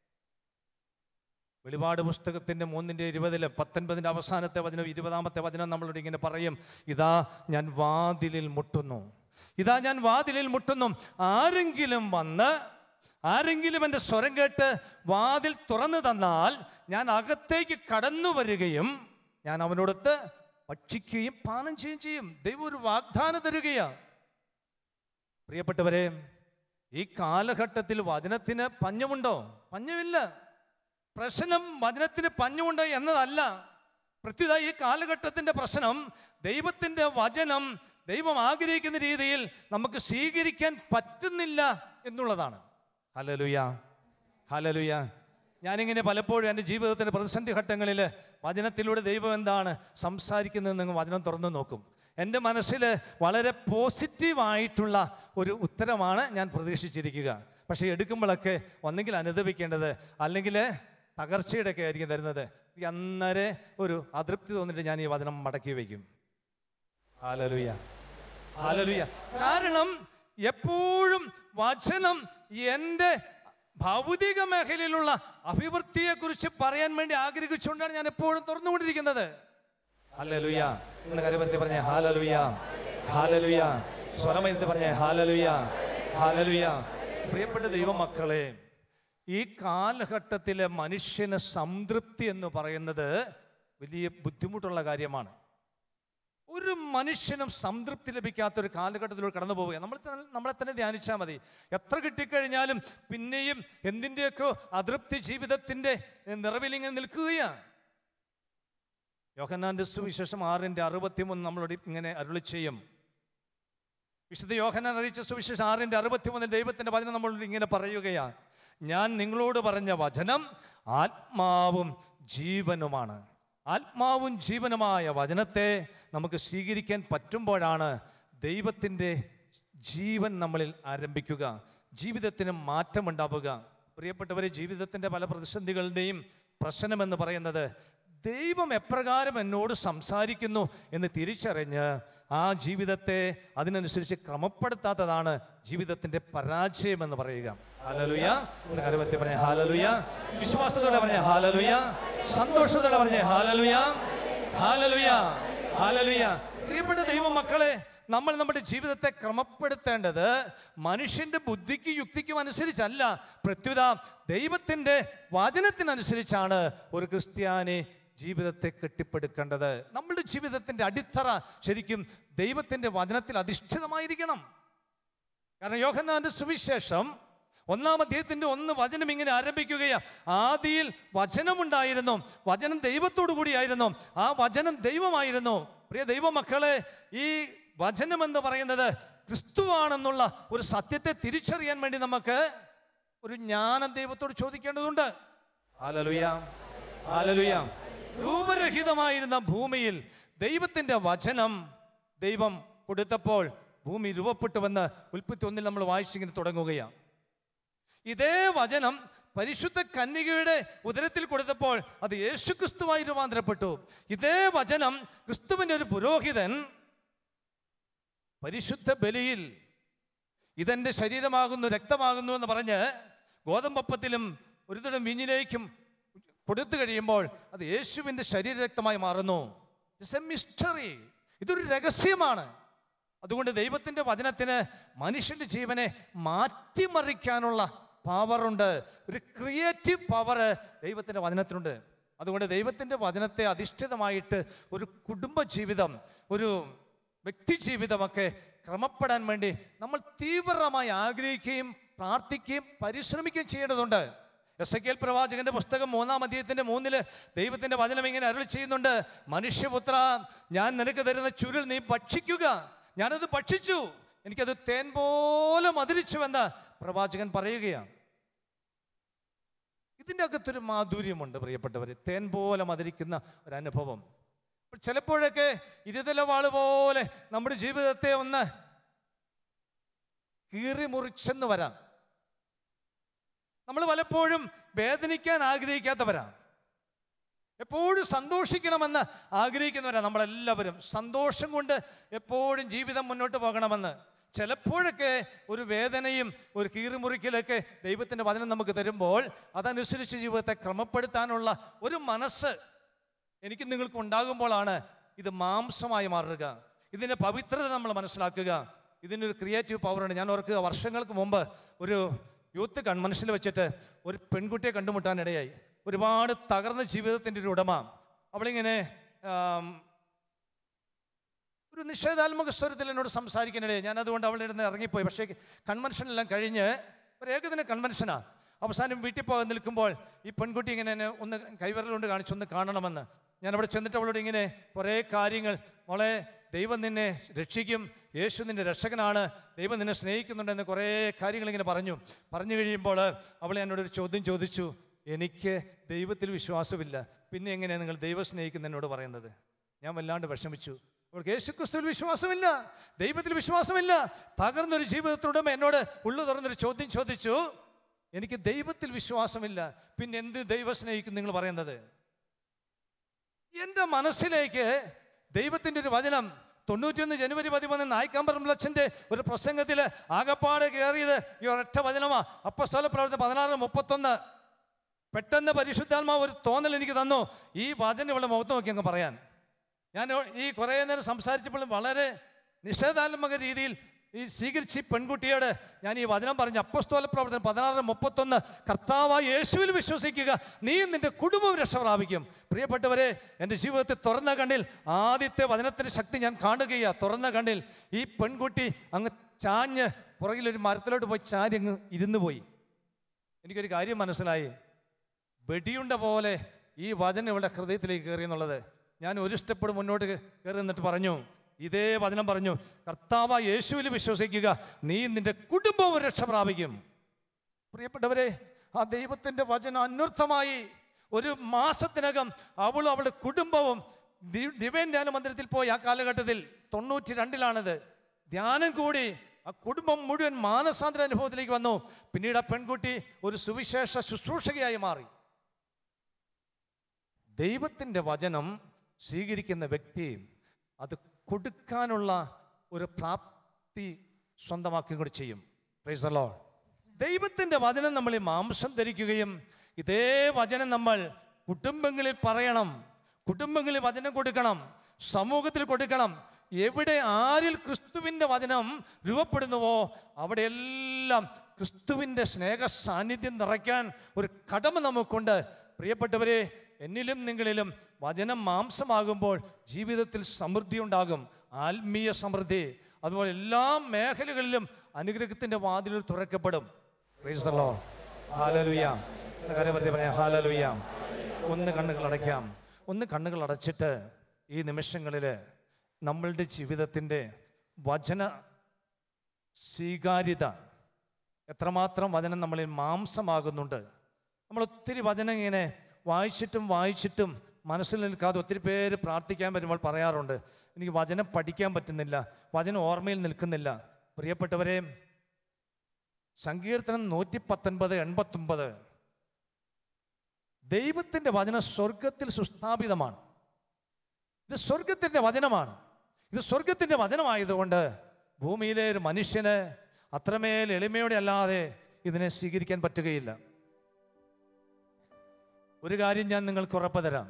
S6: വെളിപാട് പുസ്തകത്തിൻ്റെ മൂന്നിൻ്റെ ഇരുപതില് പത്തൊൻപതിൻ്റെ അവസാനത്തെ വചനം ഇരുപതാമത്തെ വചനം നമ്മളോട് ഇങ്ങനെ പറയും ഇതാ ഞാൻ വാതിലിൽ മുട്ടുന്നു ഇതാ ഞാൻ വാതിലിൽ മുട്ടുന്നു ആരെങ്കിലും വന്ന് ആരെങ്കിലും എൻ്റെ സ്വരം കേട്ട് വാതിൽ തുറന്നു തന്നാൽ ഞാൻ അകത്തേക്ക് കടന്നു വരികയും ഞാൻ അവനോടൊത്ത് ഭക്ഷിക്കുകയും പാനം ചെയ്യുകയും ചെയ്യും ദൈവം ഒരു വാഗ്ദാനം തരികയാണ് പ്രിയപ്പെട്ടവരെ ഈ കാലഘട്ടത്തിൽ വചനത്തിന് പഞ്ഞമുണ്ടോ പഞ്ഞമില്ല പ്രശ്നം വചനത്തിന് പഞ്ഞുണ്ട് എന്നതല്ല പ്രത്യുത ഈ കാലഘട്ടത്തിൻ്റെ പ്രശ്നം ദൈവത്തിൻ്റെ വചനം ദൈവം ആഗ്രഹിക്കുന്ന രീതിയിൽ നമുക്ക് സ്വീകരിക്കാൻ പറ്റുന്നില്ല എന്നുള്ളതാണ് ഹലലുയ ഹലലുയ ഞാനിങ്ങനെ പലപ്പോഴും എൻ്റെ ജീവിതത്തിൻ്റെ പ്രതിസന്ധി ഘട്ടങ്ങളിൽ വചനത്തിലൂടെ ദൈവം എന്താണ് സംസാരിക്കുന്നതെന്ന് വചനം തുറന്നു നോക്കും എൻ്റെ മനസ്സിൽ വളരെ പോസിറ്റീവായിട്ടുള്ള ഒരു ഉത്തരമാണ് ഞാൻ പ്രതീക്ഷിച്ചിരിക്കുക പക്ഷേ എടുക്കുമ്പോഴൊക്കെ ഒന്നെങ്കിൽ അനുദപിക്കേണ്ടത് അല്ലെങ്കിൽ തകർച്ചയുടെ ഒക്കെ ആയിരിക്കും തരുന്നത് എനിക്ക് അന്നേരെ ഒരു അതൃപ്തി തോന്നിയിട്ട് ഞാൻ ഈ വചനം മടക്കി വയ്ക്കും ഹാലലുയ ഹാലലുയ കാരണം എപ്പോഴും വചനം എൻ്റെ ഭൗതിക മേഖലയിലുള്ള അഭിവൃദ്ധിയെക്കുറിച്ച് പറയാൻ വേണ്ടി ആഗ്രഹിച്ചുകൊണ്ടാണ് ഞാൻ എപ്പോഴും തുറന്നുകൊണ്ടിരിക്കുന്നത് ഹാലലുയ എന്ന കാര്യപറ്റി പറഞ്ഞേ ഹാലലുയ ഹാലലുയ സ്വരമരുന്ന് പറഞ്ഞേ ഹാലലുയ ഹാലലുയ പ്രിയപ്പെട്ട ദൈവമക്കളെ ഈ കാലഘട്ടത്തിലെ മനുഷ്യന് സംതൃപ്തി എന്ന് പറയുന്നത് വലിയ ബുദ്ധിമുട്ടുള്ള കാര്യമാണ് ഒരു ഒരു മനുഷ്യനും സംതൃപ്തി ലഭിക്കാത്ത ഒരു കാലഘട്ടത്തിലൂടെ കടന്നു പോവുക നമ്മൾ തന്നെ- നമ്മളെ തന്നെ ധ്യാനിച്ചാൽ മതി എത്ര കിട്ടിക്കഴിഞ്ഞാലും പിന്നെയും എന്തിൻ്റെയൊക്കെ അതൃപ്തി ജീവിതത്തിൻ്റെ നിറവിലിങ്ങനെ നിൽക്കുകയാണ് യോഹന്നാന്റെ സുവിശേഷം ആറിൻ്റെ അറുപത്തിമൂന്ന് നമ്മളോട് ഇങ്ങനെ അരുളി ചെയ്യും വിശുദ്ധ യോഹന്നാൻ അറിയിച്ച സുവിശേഷം ആറിൻ്റെ അറുപത്തിമൂന്നിൽ ദൈവത്തിൻ്റെ വചനം നമ്മളോട് ഇങ്ങനെ പറയുകയാണ് ഞാൻ നിങ്ങളോട് പറഞ്ഞ വചനം ആത്മാവും ജീവനുമാണ് ആത്മാവും ജീവനുമായ വചനത്തെ നമുക്ക് സ്വീകരിക്കാൻ പറ്റുമ്പോഴാണ് ദൈവത്തിൻ്റെ ജീവൻ നമ്മളിൽ ആരംഭിക്കുക ജീവിതത്തിന് മാറ്റമുണ്ടാവുക പ്രിയപ്പെട്ടവരെ ജീവിതത്തിൻ്റെ പല പ്രതിസന്ധികളുടെയും പ്രശ്നമെന്ന് പറയുന്നത് ദൈവം എപ്രകാരം എന്നോട് സംസാരിക്കുന്നു എന്ന് തിരിച്ചറിഞ്ഞ് ആ ജീവിതത്തെ അതിനനുസരിച്ച് ക്രമപ്പെടുത്താത്തതാണ് ജീവിതത്തിന്റെ പരാജയം എന്ന് പറയുക ഹാലലുയ ഒന്ന് കരുവത്തി പറഞ്ഞ ഹാലലുയ വിശ്വാസത്തോടെ പറഞ്ഞ ഹാലലുയ സന്തോഷത്തോടെ പറഞ്ഞ ഹാലലുയ ഹാലലുയ ഹാലലുയ പ്രിയപ്പെട്ട ദൈവമക്കളെ നമ്മൾ നമ്മുടെ ജീവിതത്തെ ക്രമപ്പെടുത്തേണ്ടത് മനുഷ്യന്റെ ബുദ്ധിക്കും യുക്തിക്കും അനുസരിച്ചല്ല പ്രത്യുത ദൈവത്തിന്റെ വചനത്തിനനുസരിച്ചാണ് ഒരു ക്രിസ്ത്യാനി ജീവിതത്തെ കെട്ടിപ്പടുക്കേണ്ടത് നമ്മുടെ ജീവിതത്തിന്റെ അടിത്തറ ശരിക്കും ദൈവത്തിന്റെ വചനത്തിൽ അധിഷ്ഠിതമായിരിക്കണം കാരണം യോഹന്നാന്റെ സുവിശേഷം ഒന്നാം അധ്യായത്തിന്റെ ഒന്ന് വചനം ഇങ്ങനെ ആരംഭിക്കുകയാ ആദിയിൽ വചനമുണ്ടായിരുന്നു വചനം ദൈവത്തോടു കൂടിയായിരുന്നു ആ വചനം ദൈവമായിരുന്നു പ്രിയ ദൈവമക്കളെ ഈ വചനം എന്ന് പറയുന്നത് ക്രിസ്തുവാണെന്നുള്ള ഒരു സത്യത്തെ തിരിച്ചറിയാൻ വേണ്ടി നമുക്ക് ഒരു ജ്ഞാനം ദൈവത്തോട് ചോദിക്കേണ്ടതുണ്ട് ഹാലലുയ ഹാലലുയ രൂപരഹിതമായിരുന്ന ഭൂമിയിൽ ദൈവത്തിന്റെ വചനം ദൈവം കൊടുത്തപ്പോൾ ഭൂമി രൂപപ്പെട്ടുവെന്ന് ഉൽപ്പത്തി ഒന്നിൽ നമ്മൾ വായിച്ചിങ്ങനെ തുടങ്ങുകയാണ് ഇതേ വചനം പരിശുദ്ധ കന്യകയുടെ ഉദരത്തിൽ കൊടുത്തപ്പോൾ അത് യേശുക്രിസ്തുവായി രൂപാന്തരപ്പെട്ടു ഇതേ വചനം ക്രിസ്തുവിൻ്റെ ഒരു പുരോഹിതൻ പരിശുദ്ധ ബലിയിൽ ഇതെൻ്റെ ശരീരമാകുന്നു രക്തമാകുന്നു എന്ന് പറഞ്ഞ് ഗോതമ്പപ്പത്തിലും ഒരു തരം വീഞ്ഞിലേക്കും കൊടുത്തു കഴിയുമ്പോൾ അത് യേശുവിൻ്റെ ശരീരരക്തമായി മാറുന്നു ഇറ്റ്സ് എ മിസ്റ്ററി ഇതൊരു രഹസ്യമാണ് അതുകൊണ്ട് ദൈവത്തിൻ്റെ വചനത്തിന് മനുഷ്യൻ്റെ ജീവനെ മാറ്റിമറിക്കാനുള്ള പവറുണ്ട് ഒരു ക്രിയേറ്റീവ് പവർ ദൈവത്തിൻ്റെ വചനത്തിനുണ്ട് അതുകൊണ്ട് ദൈവത്തിൻ്റെ വചനത്തെ അധിഷ്ഠിതമായിട്ട് ഒരു കുടുംബ ജീവിതം ഒരു വ്യക്തി ജീവിതമൊക്കെ ക്രമപ്പെടാൻ വേണ്ടി നമ്മൾ തീവ്രമായി ആഗ്രഹിക്കുകയും പ്രാർത്ഥിക്കുകയും പരിശ്രമിക്കുകയും ചെയ്യേണ്ടതുണ്ട് എസ് എ പ്രവാചകന്റെ പുസ്തകം മൂന്നാം അധ്യായത്തിന്റെ മൂന്നില് ദൈവത്തിന്റെ വചനം ഇങ്ങനെ അരുളി ചെയ്യുന്നുണ്ട് മനുഷ്യപുത്ര ഞാൻ നിനക്ക് തരുന്ന ചുരുൾ നീ ഭക്ഷിക്കുക ഞാനത് ഭക്ഷിച്ചു എനിക്കത് തേൻ പോലെ മധുരിച്ചുവെന്ന് പ്രവാചകൻ പറയുകയാണ് ഇതിൻ്റെ അകത്തൊരു മാധുര്യമുണ്ട് പ്രിയപ്പെട്ടവരെ തേൻ പോലെ മധുരിക്കുന്ന ഒരു അനുഭവം അപ്പോൾ ചിലപ്പോഴൊക്കെ ഇരുതലവാള് പോലെ നമ്മുടെ ജീവിതത്തെ ഒന്ന് കീറി മുറിച്ചെന്ന് വരാം നമ്മൾ പലപ്പോഴും വേദനിക്കാൻ ആഗ്രഹിക്കാത്തവരാണ് എപ്പോഴും സന്തോഷിക്കണമെന്ന് ആഗ്രഹിക്കുന്നവരാണ് നമ്മളെല്ലാവരും സന്തോഷം കൊണ്ട് എപ്പോഴും ജീവിതം മുന്നോട്ട് പോകണമെന്ന് ചിലപ്പോഴൊക്കെ ഒരു വേദനയും ഒരു കീറിമുറിക്കലൊക്കെ ദൈവത്തിൻ്റെ വചനം നമുക്ക് തരുമ്പോൾ അതനുസരിച്ച് ജീവിതത്തെ ക്രമപ്പെടുത്താനുള്ള ഒരു മനസ്സ് എനിക്ക് നിങ്ങൾക്ക് ഉണ്ടാകുമ്പോഴാണ് ഇത് മാംസമായി മാറുക ഇതിൻ്റെ പവിത്രത നമ്മൾ മനസ്സിലാക്കുക ഇതിനൊരു ക്രിയേറ്റീവ് പവറുണ്ട് ഞാൻ ഓർക്കുക വർഷങ്ങൾക്ക് മുമ്പ് ഒരു യൂത്ത് കൺവെൻഷനിൽ വെച്ചിട്ട് ഒരു പെൺകുട്ടിയെ കണ്ടുമുട്ടാനിടയായി ഒരുപാട് തകർന്ന ജീവിതത്തിൻ്റെ ഒരു ഉടമ അവളിങ്ങനെ ആം, ഒരു നിഷേധാത്മക സ്വരത്തിൽ എന്നോട് സംസാരിക്കാനിടയായി ഞാൻ അതുകൊണ്ട് അവളുടെ അടുത്ത് ഇറങ്ങിപ്പോയി പക്ഷേ കൺവെൻഷനെല്ലാം കഴിഞ്ഞ് ഒരു ഏകദിന കൺവെൻഷനാണ് അവസാനം വീട്ടിൽ പോകാൻ നിൽക്കുമ്പോൾ ഈ പെൺകുട്ടി ഇങ്ങനെ എന്നെ ഒന്ന് കൈവിരലുകൊണ്ട് കാണിച്ചൊന്ന് കാണണമെന്ന് ഞാൻ അവിടെ ചെന്നിട്ട് അവളോട് ഇങ്ങനെ കുറേ കാര്യങ്ങൾ മോളെ ദൈവം നിന്നെ രക്ഷിക്കും യേശു നിന്റെ രക്ഷകനാണ് ദൈവം നിന്നെ സ്നേഹിക്കുന്നുണ്ടെന്ന് കുറേ കാര്യങ്ങൾ ഇങ്ങനെ പറഞ്ഞു പറഞ്ഞു കഴിയുമ്പോൾ അവൾ എന്നോടൊരു ചോദ്യം ചോദിച്ചു എനിക്ക് ദൈവത്തിൽ വിശ്വാസമില്ല പിന്നെ എങ്ങനെയാണ് നിങ്ങൾ ദൈവം സ്നേഹിക്കുന്ന എന്നോട് പറയുന്നത് ഞാൻ വല്ലാണ്ട് വിഷമിച്ചു അവൾക്ക് യേശുക്രിസ്തുവിൽ വിശ്വാസമില്ല ദൈവത്തിൽ വിശ്വാസമില്ല തകർന്നൊരു ജീവിതത്തോടും എന്നോട് ഉള്ളു തുറന്നൊരു ചോദ്യം ചോദിച്ചു എനിക്ക് ദൈവത്തിൽ വിശ്വാസമില്ല പിന്നെ എന്ത് ദൈവം സ്നേഹിക്കും നിങ്ങൾ പറയുന്നത് എൻ്റെ മനസ്സിലേക്ക് ദൈവത്തിൻ്റെ ഒരു വചനം തൊണ്ണൂറ്റിയൊന്ന് ജനുവരി പതിമൂന്ന് നായിക്കാമ്പറമ്പിളച്ചൻ്റെ ഒരു പ്രസംഗത്തിൽ ആകപ്പാട് കയറിയത് ഈ ഒരൊറ്റ വചനമാ അപ്പസ്തല പ്രവർത്തനം പതിനാറ് മുപ്പത്തൊന്ന് പെട്ടെന്ന് പരിശുദ്ധാത്മാവ് ഒരു തോന്നൽ എനിക്ക് തന്നു ഈ വചനം ഇവിടെ മുഖത്ത് നോക്കി അങ്ങ് പറയാൻ ഞാൻ ഈ കുറേ നേരം സംസാരിച്ചപ്പോഴും വളരെ നിഷേധാത്മക രീതിയിൽ ഈ സ്വീകരിച്ച് ഈ പെൺകുട്ടിയോട് ഞാൻ ഈ വചനം പറഞ്ഞു അപ്പസ്തോല പ്രവർത്തനം പതിനാറ് മുപ്പത്തൊന്ന് കർത്താവായ യേശുവിൽ വിശ്വസിക്കുക നീ നിന്റെ കുടുംബം രക്ഷ പ്രാപിക്കും പ്രിയപ്പെട്ടവരെ എൻ്റെ ജീവിതത്തിൽ തുറന്ന കണ്ണിൽ ആദ്യത്തെ വചനത്തിൻ്റെ ശക്തി ഞാൻ കാണുകയാണ് തുറന്ന കണ്ണിൽ ഈ പെൺകുട്ടി അങ്ങ് ചാഞ്ഞ് പുറകിലൊരു മരത്തിലോട്ട് പോയി ചാരി അങ്ങ് ഇരുന്നു പോയി എനിക്കൊരു കാര്യം മനസ്സിലായി വെടിയുണ്ട പോലെ ഈ വചനം ഇവിടെ ഹൃദയത്തിലേക്ക് കയറി എന്നുള്ളത് ഞാൻ ഒരു സ്റ്റെപ്പ് മുന്നോട്ട് കയറി നിന്നിട്ട് പറഞ്ഞു ഇതേ വചനം പറഞ്ഞു കർത്താവ യേശുവിൽ വിശ്വസിക്കുക നീ നിന്റെ കുടുംബവും രക്ഷ പ്രാപിക്കും പ്രിയപ്പെട്ടവരെ ആ ദൈവത്തിൻ്റെ വചനം അന്വർത്ഥമായി ഒരു മാസത്തിനകം അവളും അവളുടെ കുടുംബവും ദി- ദിവ്യൻ ധ്യാന മന്ദിരത്തിൽ പോയി ആ കാലഘട്ടത്തിൽ തൊണ്ണൂറ്റി രണ്ടിലാണിത് ധ്യാനം കൂടി ആ കുടുംബം മുഴുവൻ മാനസാന്തര അനുഭവത്തിലേക്ക് വന്നു പിന്നീട് ആ പെൺകുട്ടി ഒരു സുവിശേഷ ശുശ്രൂഷകയായി മാറി ദൈവത്തിൻ്റെ വചനം സ്വീകരിക്കുന്ന വ്യക്തി അത് കൊടുക്കാനുള്ള ഒരു പ്രാപ്തി സ്വന്തമാക്കുകയും കൂടി ചെയ്യും Praise the Lord. ദൈവത്തിൻ്റെ വചനം നമ്മൾ ഈ മാംസം ധരിക്കുകയും ഇതേ വചനം നമ്മൾ കുടുംബങ്ങളിൽ പറയണം കുടുംബങ്ങളിൽ വചനം കൊടുക്കണം സമൂഹത്തിൽ കൊടുക്കണം എവിടെ ആരിൽ ക്രിസ്തുവിൻ്റെ വചനം രൂപപ്പെടുന്നുവോ അവിടെയെല്ലാം ക്രിസ്തുവിൻ്റെ സ്നേഹ സാന്നിധ്യം നിറയ്ക്കാൻ ഒരു കടമ നമുക്കുണ്ട് പ്രിയപ്പെട്ടവരെ എന്നിലും നിങ്ങളിലും വചനം മാംസമാകുമ്പോൾ ജീവിതത്തിൽ സമൃദ്ധി ഉണ്ടാകും ആത്മീയ സമൃദ്ധി അതുപോലെ എല്ലാ മേഖലകളിലും അനുഗ്രഹത്തിൻ്റെ വാതിലുകൾ തുറക്കപ്പെടും Praise the Lord. Hallelujah. ഒരു കാര്യം വെറുതെ പറയാം ഹാലലുയ ഒന്ന് കണ്ണുകൾ അടയ്ക്കാം ഒന്ന് കണ്ണുകൾ അടച്ചിട്ട് ഈ നിമിഷങ്ങളിൽ നമ്മളുടെ ജീവിതത്തിൻ്റെ വചന സ്വീകാര്യത എത്രമാത്രം വചനം നമ്മളിൽ മാംസമാകുന്നുണ്ട് നമ്മൾ ഒത്തിരി വചനം ഇങ്ങനെ വായിച്ചിട്ടും വായിച്ചിട്ടും മനസ്സിൽ നിൽക്കാതെ ഒത്തിരി പേര് പ്രാർത്ഥിക്കാൻ വരുമ്പോൾ പറയാറുണ്ട് എനിക്ക് വചനം പഠിക്കാൻ പറ്റുന്നില്ല വചനം ഓർമ്മയിൽ നിൽക്കുന്നില്ല പ്രിയപ്പെട്ടവരെ സങ്കീർത്തനം നൂറ്റി പത്തൊൻപത് എൺപത്തൊമ്പത് ദൈവത്തിൻ്റെ വചനം സ്വർഗത്തിൽ സുസ്ഥാപിതമാണ് ഇത് സ്വർഗത്തിൻ്റെ വചനമാണ് ഇത് സ്വർഗത്തിൻ്റെ വചനമായതുകൊണ്ട് ഭൂമിയിലെ ഒരു മനുഷ്യന് അത്രമേൽ എളിമയോടെ അല്ലാതെ ഇതിനെ സ്വീകരിക്കാൻ പറ്റുകയില്ല ഒരു കാര്യം ഞാൻ നിങ്ങൾക്ക് ഉറപ്പ് തരാം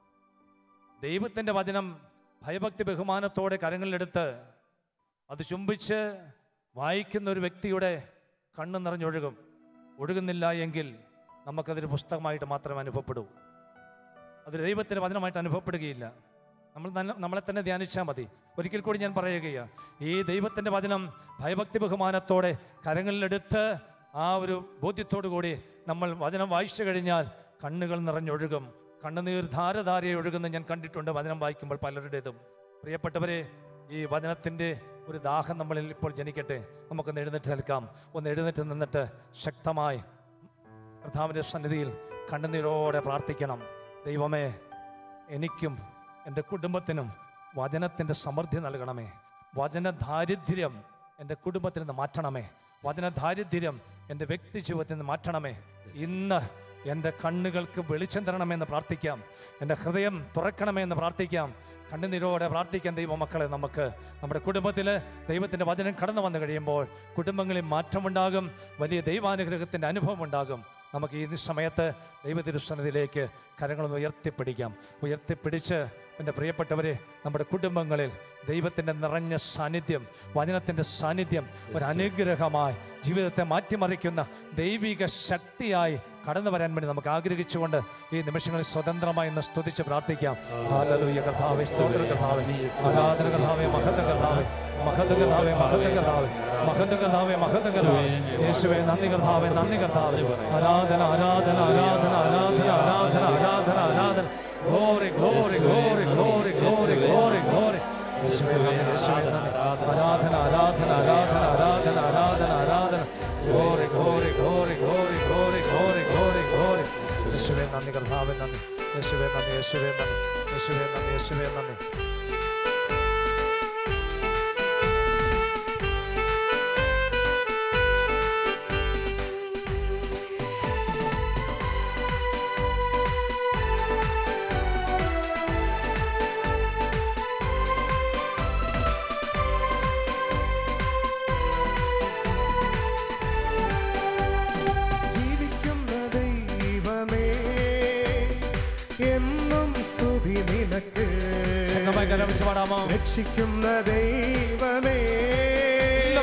S6: ദൈവത്തിൻ്റെ വചനം ഭയഭക്തി ബഹുമാനത്തോടെ കരങ്ങളിലെടുത്ത് അത് ചുംബിച്ച് വായിക്കുന്ന ഒരു വ്യക്തിയുടെ കണ്ണ് നിറഞ്ഞൊഴുകും ഒഴുകുന്നില്ല എങ്കിൽ നമുക്കതൊരു പുസ്തകമായിട്ട് മാത്രമേ അനുഭവപ്പെടൂ അതൊരു ദൈവത്തിൻ്റെ വചനമായിട്ട് അനുഭവപ്പെടുകയില്ല നമ്മൾ തന്നെ നമ്മളെ തന്നെ ധ്യാനിച്ചാൽ മതി ഒരിക്കൽ കൂടി ഞാൻ പറയുകയാണ് ഈ ദൈവത്തിൻ്റെ വചനം ഭയഭക്തി ബഹുമാനത്തോടെ കരങ്ങളിലെടുത്ത് ആ ഒരു ബോധ്യത്തോടു കൂടി നമ്മൾ വചനം വായിച്ചു കഴിഞ്ഞാൽ കണ്ണുകൾ നിറഞ്ഞൊഴുകും കണ്ണുനീർ ധാരധാരയെ ഒഴുകുന്ന ഞാൻ കണ്ടിട്ടുണ്ട് വചനം വായിക്കുമ്പോൾ പലരുടേതും പ്രിയപ്പെട്ടവരെ ഈ വചനത്തിൻ്റെ ഒരു ദാഹം നമ്മളിൽ ഇപ്പോൾ ജനിക്കട്ടെ നമുക്കൊന്ന് എഴുന്നേറ്റ് നിൽക്കാം ഒന്ന് എഴുന്നേറ്റ് നിന്നിട്ട് ശക്തമായി കർത്താവിൻ്റെ സന്നിധിയിൽ കണ്ണുനീരോടെ പ്രാർത്ഥിക്കണം ദൈവമേ എനിക്കും എൻ്റെ കുടുംബത്തിനും വചനത്തിൻ്റെ സമൃദ്ധി നൽകണമേ വചന ദാരിദ്ര്യം എൻ്റെ കുടുംബത്തിൽ നിന്ന് മാറ്റണമേ വചന ദാരിദ്ര്യം എൻ്റെ വ്യക്തി ജീവിതത്തിൽ നിന്ന് മാറ്റണമേ ഇന്ന് എൻ്റെ കണ്ണുകൾക്ക് വെളിച്ചം തരണമെന്ന് പ്രാർത്ഥിക്കാം എൻ്റെ ഹൃദയം തുറക്കണമെന്ന് പ്രാർത്ഥിക്കാം കണ്ണുനീരോടെ പ്രാർത്ഥിക്കാൻ ദൈവമക്കളെ നമുക്ക് നമ്മുടെ കുടുംബത്തിൽ ദൈവത്തിൻ്റെ വചനം കടന്നു വന്നു കഴിയുമ്പോൾ കുടുംബങ്ങളിൽ മാറ്റമുണ്ടാകും വലിയ ദൈവാനുഗ്രഹത്തിൻ്റെ അനുഭവം ഉണ്ടാകും നമുക്ക് ഈ സമയത്ത് ദൈവതിരുസന്നിധിയിലേക്ക് കരങ്ങളൊന്ന് ഉയർത്തിപ്പിടിക്കാം ഉയർത്തിപ്പിടിച്ച് എൻ്റെ പ്രിയപ്പെട്ടവരെ നമ്മുടെ കുടുംബങ്ങളിൽ ദൈവത്തിൻ്റെ നിറഞ്ഞ സാന്നിധ്യം വചനത്തിൻ്റെ സാന്നിധ്യം ഒരു അനുഗ്രഹമായി ജീവിതത്തെ മാറ്റിമറിക്കുന്ന ദൈവിക ശക്തിയായി കടന്നു വരാൻ വേണ്ടി നമുക്ക് ആഗ്രഹിച്ചുകൊണ്ട് ഈ നിമിഷങ്ങളിൽ സ്വതന്ത്രമായി ഇന്ന് സ്തുതിച്ച് പ്രാർത്ഥിക്കാം ഹല്ലേലൂയ കർത്താവേ സ്തോത്രം കർത്താവേ ആരാധന കർത്താവേ മഹത്വ കർത്താവേ മഹത്വ കർത്താവേ മഹത്വ കർത്താവേ മഹത്വ കർത്താവേ മഹത്വ കർത്താവേ യേശുവേ നന്ദി കർത്താവേ നന്ദി കർത്താവേ ആരാധന ആരാധന ആരാധന ആരാധന ആരാധന ആരാധന ആരാധന glory glory glory glory glory glory glory യേശുവേ നന്ദി യേശുവേ നന്ദി ആരാധന ആരാധന ആരാധന ആരാധന ആരാധന ആരാധന glory glory glory glory glory glory glory glory യേശുവേ നന്ദി കർത്താവേ നന്ദി യേശുവേ നന്ദി യേശുവേ നന്ദി യേശുവേ നന്ദി യേശുവേ നന്ദി
S3: ജീവിക്കുന്ന ദൈവമേ എന്നും സ്തുതി നിനക്ക്
S6: ശക്തമായി കരമിച്ച് പാടാമോ
S3: രക്ഷിക്കുന്ന ദൈവമേ
S6: എല്ലാ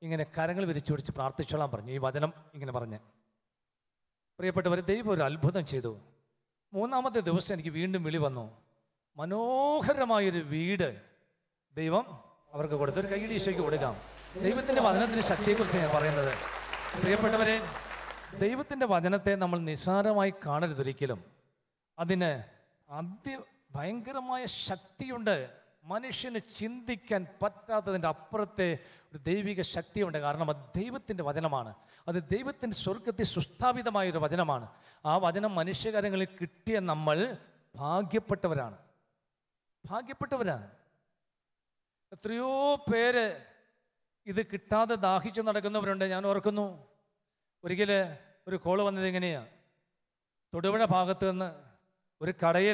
S6: ഇങ്ങനെ കരങ്ങൾ വിരിച്ചു പിടിച്ച് പ്രാർത്ഥിച്ചോളാൻ പറഞ്ഞു ഈ വചനം ഇങ്ങനെ പറഞ്ഞ് പ്രിയപ്പെട്ടവരെ ദൈവം ഒരു അത്ഭുതം ചെയ്തു മൂന്നാമത്തെ ദിവസം എനിക്ക് വീണ്ടും വിളി വന്നു മനോഹരമായൊരു വീട് ദൈവം അവർക്ക് കൊടുത്തു ഒരു കൈയ്യടി ഈശോയ്ക്ക് കൊടുക്കാം ദൈവത്തിൻ്റെ വചനത്തിൻ്റെ ശക്തിയെക്കുറിച്ച് ഞാൻ പറയുന്നത് പ്രിയപ്പെട്ടവരെ ദൈവത്തിൻ്റെ വചനത്തെ നമ്മൾ നിസ്സാരമായി കാണരുതൊരിക്കലും അതിന് അതി ഭയങ്കരമായ ശക്തിയുണ്ട് മനുഷ്യന് ചിന്തിക്കാൻ പറ്റാത്തതിൻ്റെ അപ്പുറത്തെ ഒരു ദൈവിക ശക്തിയുണ്ട് കാരണം അത് ദൈവത്തിൻ്റെ വചനമാണ് അത് ദൈവത്തിൻ്റെ സ്വർഗത്തിൽ സുസ്ഥാപിതമായ ഒരു വചനമാണ് ആ വചനം മനുഷ്യകാര്യങ്ങളിൽ കിട്ടിയ നമ്മൾ ഭാഗ്യപ്പെട്ടവരാണ് ഭാഗ്യപ്പെട്ടവരാണ് എത്രയോ പേര് ഇത് കിട്ടാതെ ദാഹിച്ചു നടക്കുന്നവരുണ്ട് ഞാൻ ഓർക്കുന്നു ഒരിക്കൽ ഒരു കോള് വന്നത് എങ്ങനെയാണ് തൊടുപുഴ ഭാഗത്ത് നിന്ന് ഒരു കടയിൽ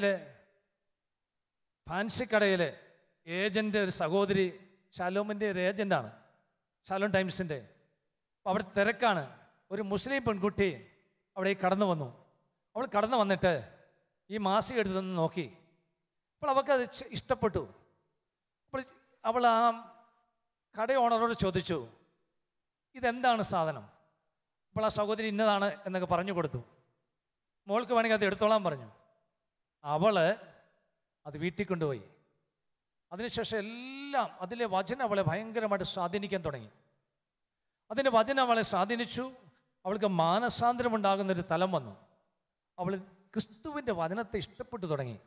S6: ഫാൻസി കടയിൽ ഏജൻ്റ് ഒരു സഹോദരി ശാലോമിൻ്റെ ഒരു ഏജൻ്റാണ് ശാലോം ടൈംസിൻ്റെ അപ്പോൾ അവിടെ തിരക്കാണ് ഒരു മുസ്ലിം പെൺകുട്ടി അവിടെ കടന്നു വന്നു അവൾ കടന്നു വന്നിട്ട് ഈ മാസിക എടുത്ത് നിന്ന് നോക്കി അപ്പോൾ അവൾക്ക് അത് ച- ഇഷ്ടപ്പെട്ടു അപ്പോൾ അവൾ ആ കട ഓണറോട് ചോദിച്ചു ഇതെന്താണ് സാധനം അപ്പോൾ ആ സഹോദരി ഇന്നതാണ് എന്നൊക്കെ പറഞ്ഞു കൊടുത്തു മോൾക്ക് വേണമെങ്കിൽ അത് എടുത്തോളാൻ പറഞ്ഞു അവള് അത് വീട്ടിൽ കൊണ്ടുപോയി അതിനുശേഷം എല്ലാം അതിലെ വചനം അവളെ ഭയങ്കരമായിട്ട് സ്വാധീനിക്കാൻ തുടങ്ങി അതിൻ്റെ വചനം അവളെ സ്വാധീനിച്ചു അവൾക്ക് മാനസാന്തരം ഉണ്ടാകുന്ന ഒരു തലം വന്നു അവൾ ക്രിസ്തുവിൻ്റെ വചനത്തെ ഇഷ്ടപ്പെട്ടു തുടങ്ങി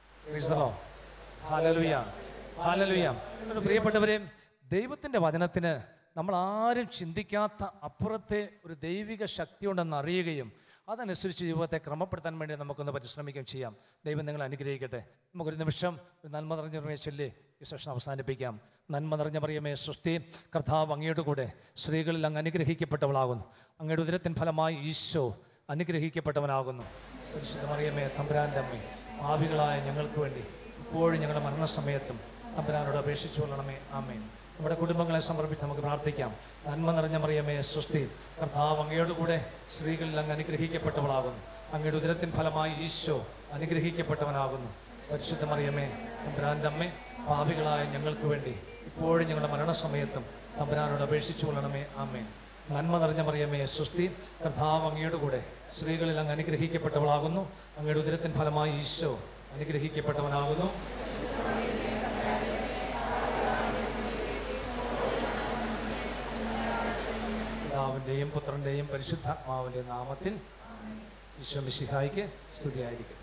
S6: ഹാലലുയ ഹാലലുയ പ്രിയപ്പെട്ടവരെ ദൈവത്തിൻ്റെ വചനത്തിന് നമ്മൾ ആരും ചിന്തിക്കാത്ത അപ്പുറത്തെ ഒരു ദൈവിക ശക്തി ഉണ്ടെന്ന് അറിയുകയും അതനുസരിച്ച് ജീവിതത്തെ ക്രമപ്പെടുത്താൻ വേണ്ടി നമുക്കൊന്ന് പരിശ്രമിക്കുകയും ചെയ്യാം ദൈവം നിങ്ങളെ അനുഗ്രഹിക്കട്ടെ നമുക്കൊരു നിമിഷം ഒരു നന്മ നിറഞ്ഞ പറയെ ചൊല്ലി ഈ സെഷൻ അവസാനിപ്പിക്കാം നന്മ നിറഞ്ഞ പറയമേ സ്വസ്തി കർത്താവ് അങ്ങയുടെ കൂടെ സ്ത്രീകളിൽ അങ്ങ് അനുഗ്രഹിക്കപ്പെട്ടവളാകുന്നു അങ്ങയുടെ ഉദരത്തിൻ ഫലമായി ഈശോ അനുഗ്രഹിക്കപ്പെട്ടവനാകുന്നു പരിശുദ്ധ മറിയമേ തമ്പുരാൻ്റെ അമ്മേ ഭാവികളായ ഞങ്ങൾക്ക് വേണ്ടി ഇപ്പോഴും ഞങ്ങളുടെ മരണസമയത്തും തമ്പുരാനോട് അപേക്ഷിച്ചു കൊള്ളണമേ ആമേൻ നമ്മുടെ കുടുംബങ്ങളെ സമർപ്പിച്ച് നമുക്ക് പ്രാർത്ഥിക്കാം നന്മ നിറഞ്ഞ മറിയമേ സ്വസ്തി കർത്താവ് അങ്ങയുടെ കൂടെ സ്ത്രീകളിൽ അങ്ങ് അനുഗ്രഹിക്കപ്പെട്ടവളാകുന്നു അങ്ങയുടെ ഉദരത്തിൻ ഫലമായി ഈശോ അനുഗ്രഹിക്കപ്പെട്ടവനാകുന്നു പരിശുദ്ധ മറിയമേ തമ്പുരാൻ്റെ അമ്മേ പാപികളായ ഞങ്ങൾക്ക് വേണ്ടി ഇപ്പോഴും ഞങ്ങളുടെ മരണസമയത്തും തമ്പുരാനോട് അപേക്ഷിച്ചു കൊള്ളണമേ ആമേൻ നന്മ നിറഞ്ഞ മറിയമേ സ്വസ്തി കർത്താവ് അങ്ങയുടെ കൂടെ സ്ത്രീകളിൽ അങ്ങ് അനുഗ്രഹിക്കപ്പെട്ടവളാകുന്നു അങ്ങയുടെ ഉദരത്തിൻ ഫലമായി ഈശോ അനുഗ്രഹിക്കപ്പെട്ടവനാകുന്നു പിതാവിൻ്റെയും പുത്രൻ്റെയും പരിശുദ്ധാത്മാവിൻ്റെ നാമത്തിൽ ഈശോ മിശിഹായിക്ക് സ്തുതിയായിരിക്കട്ടെ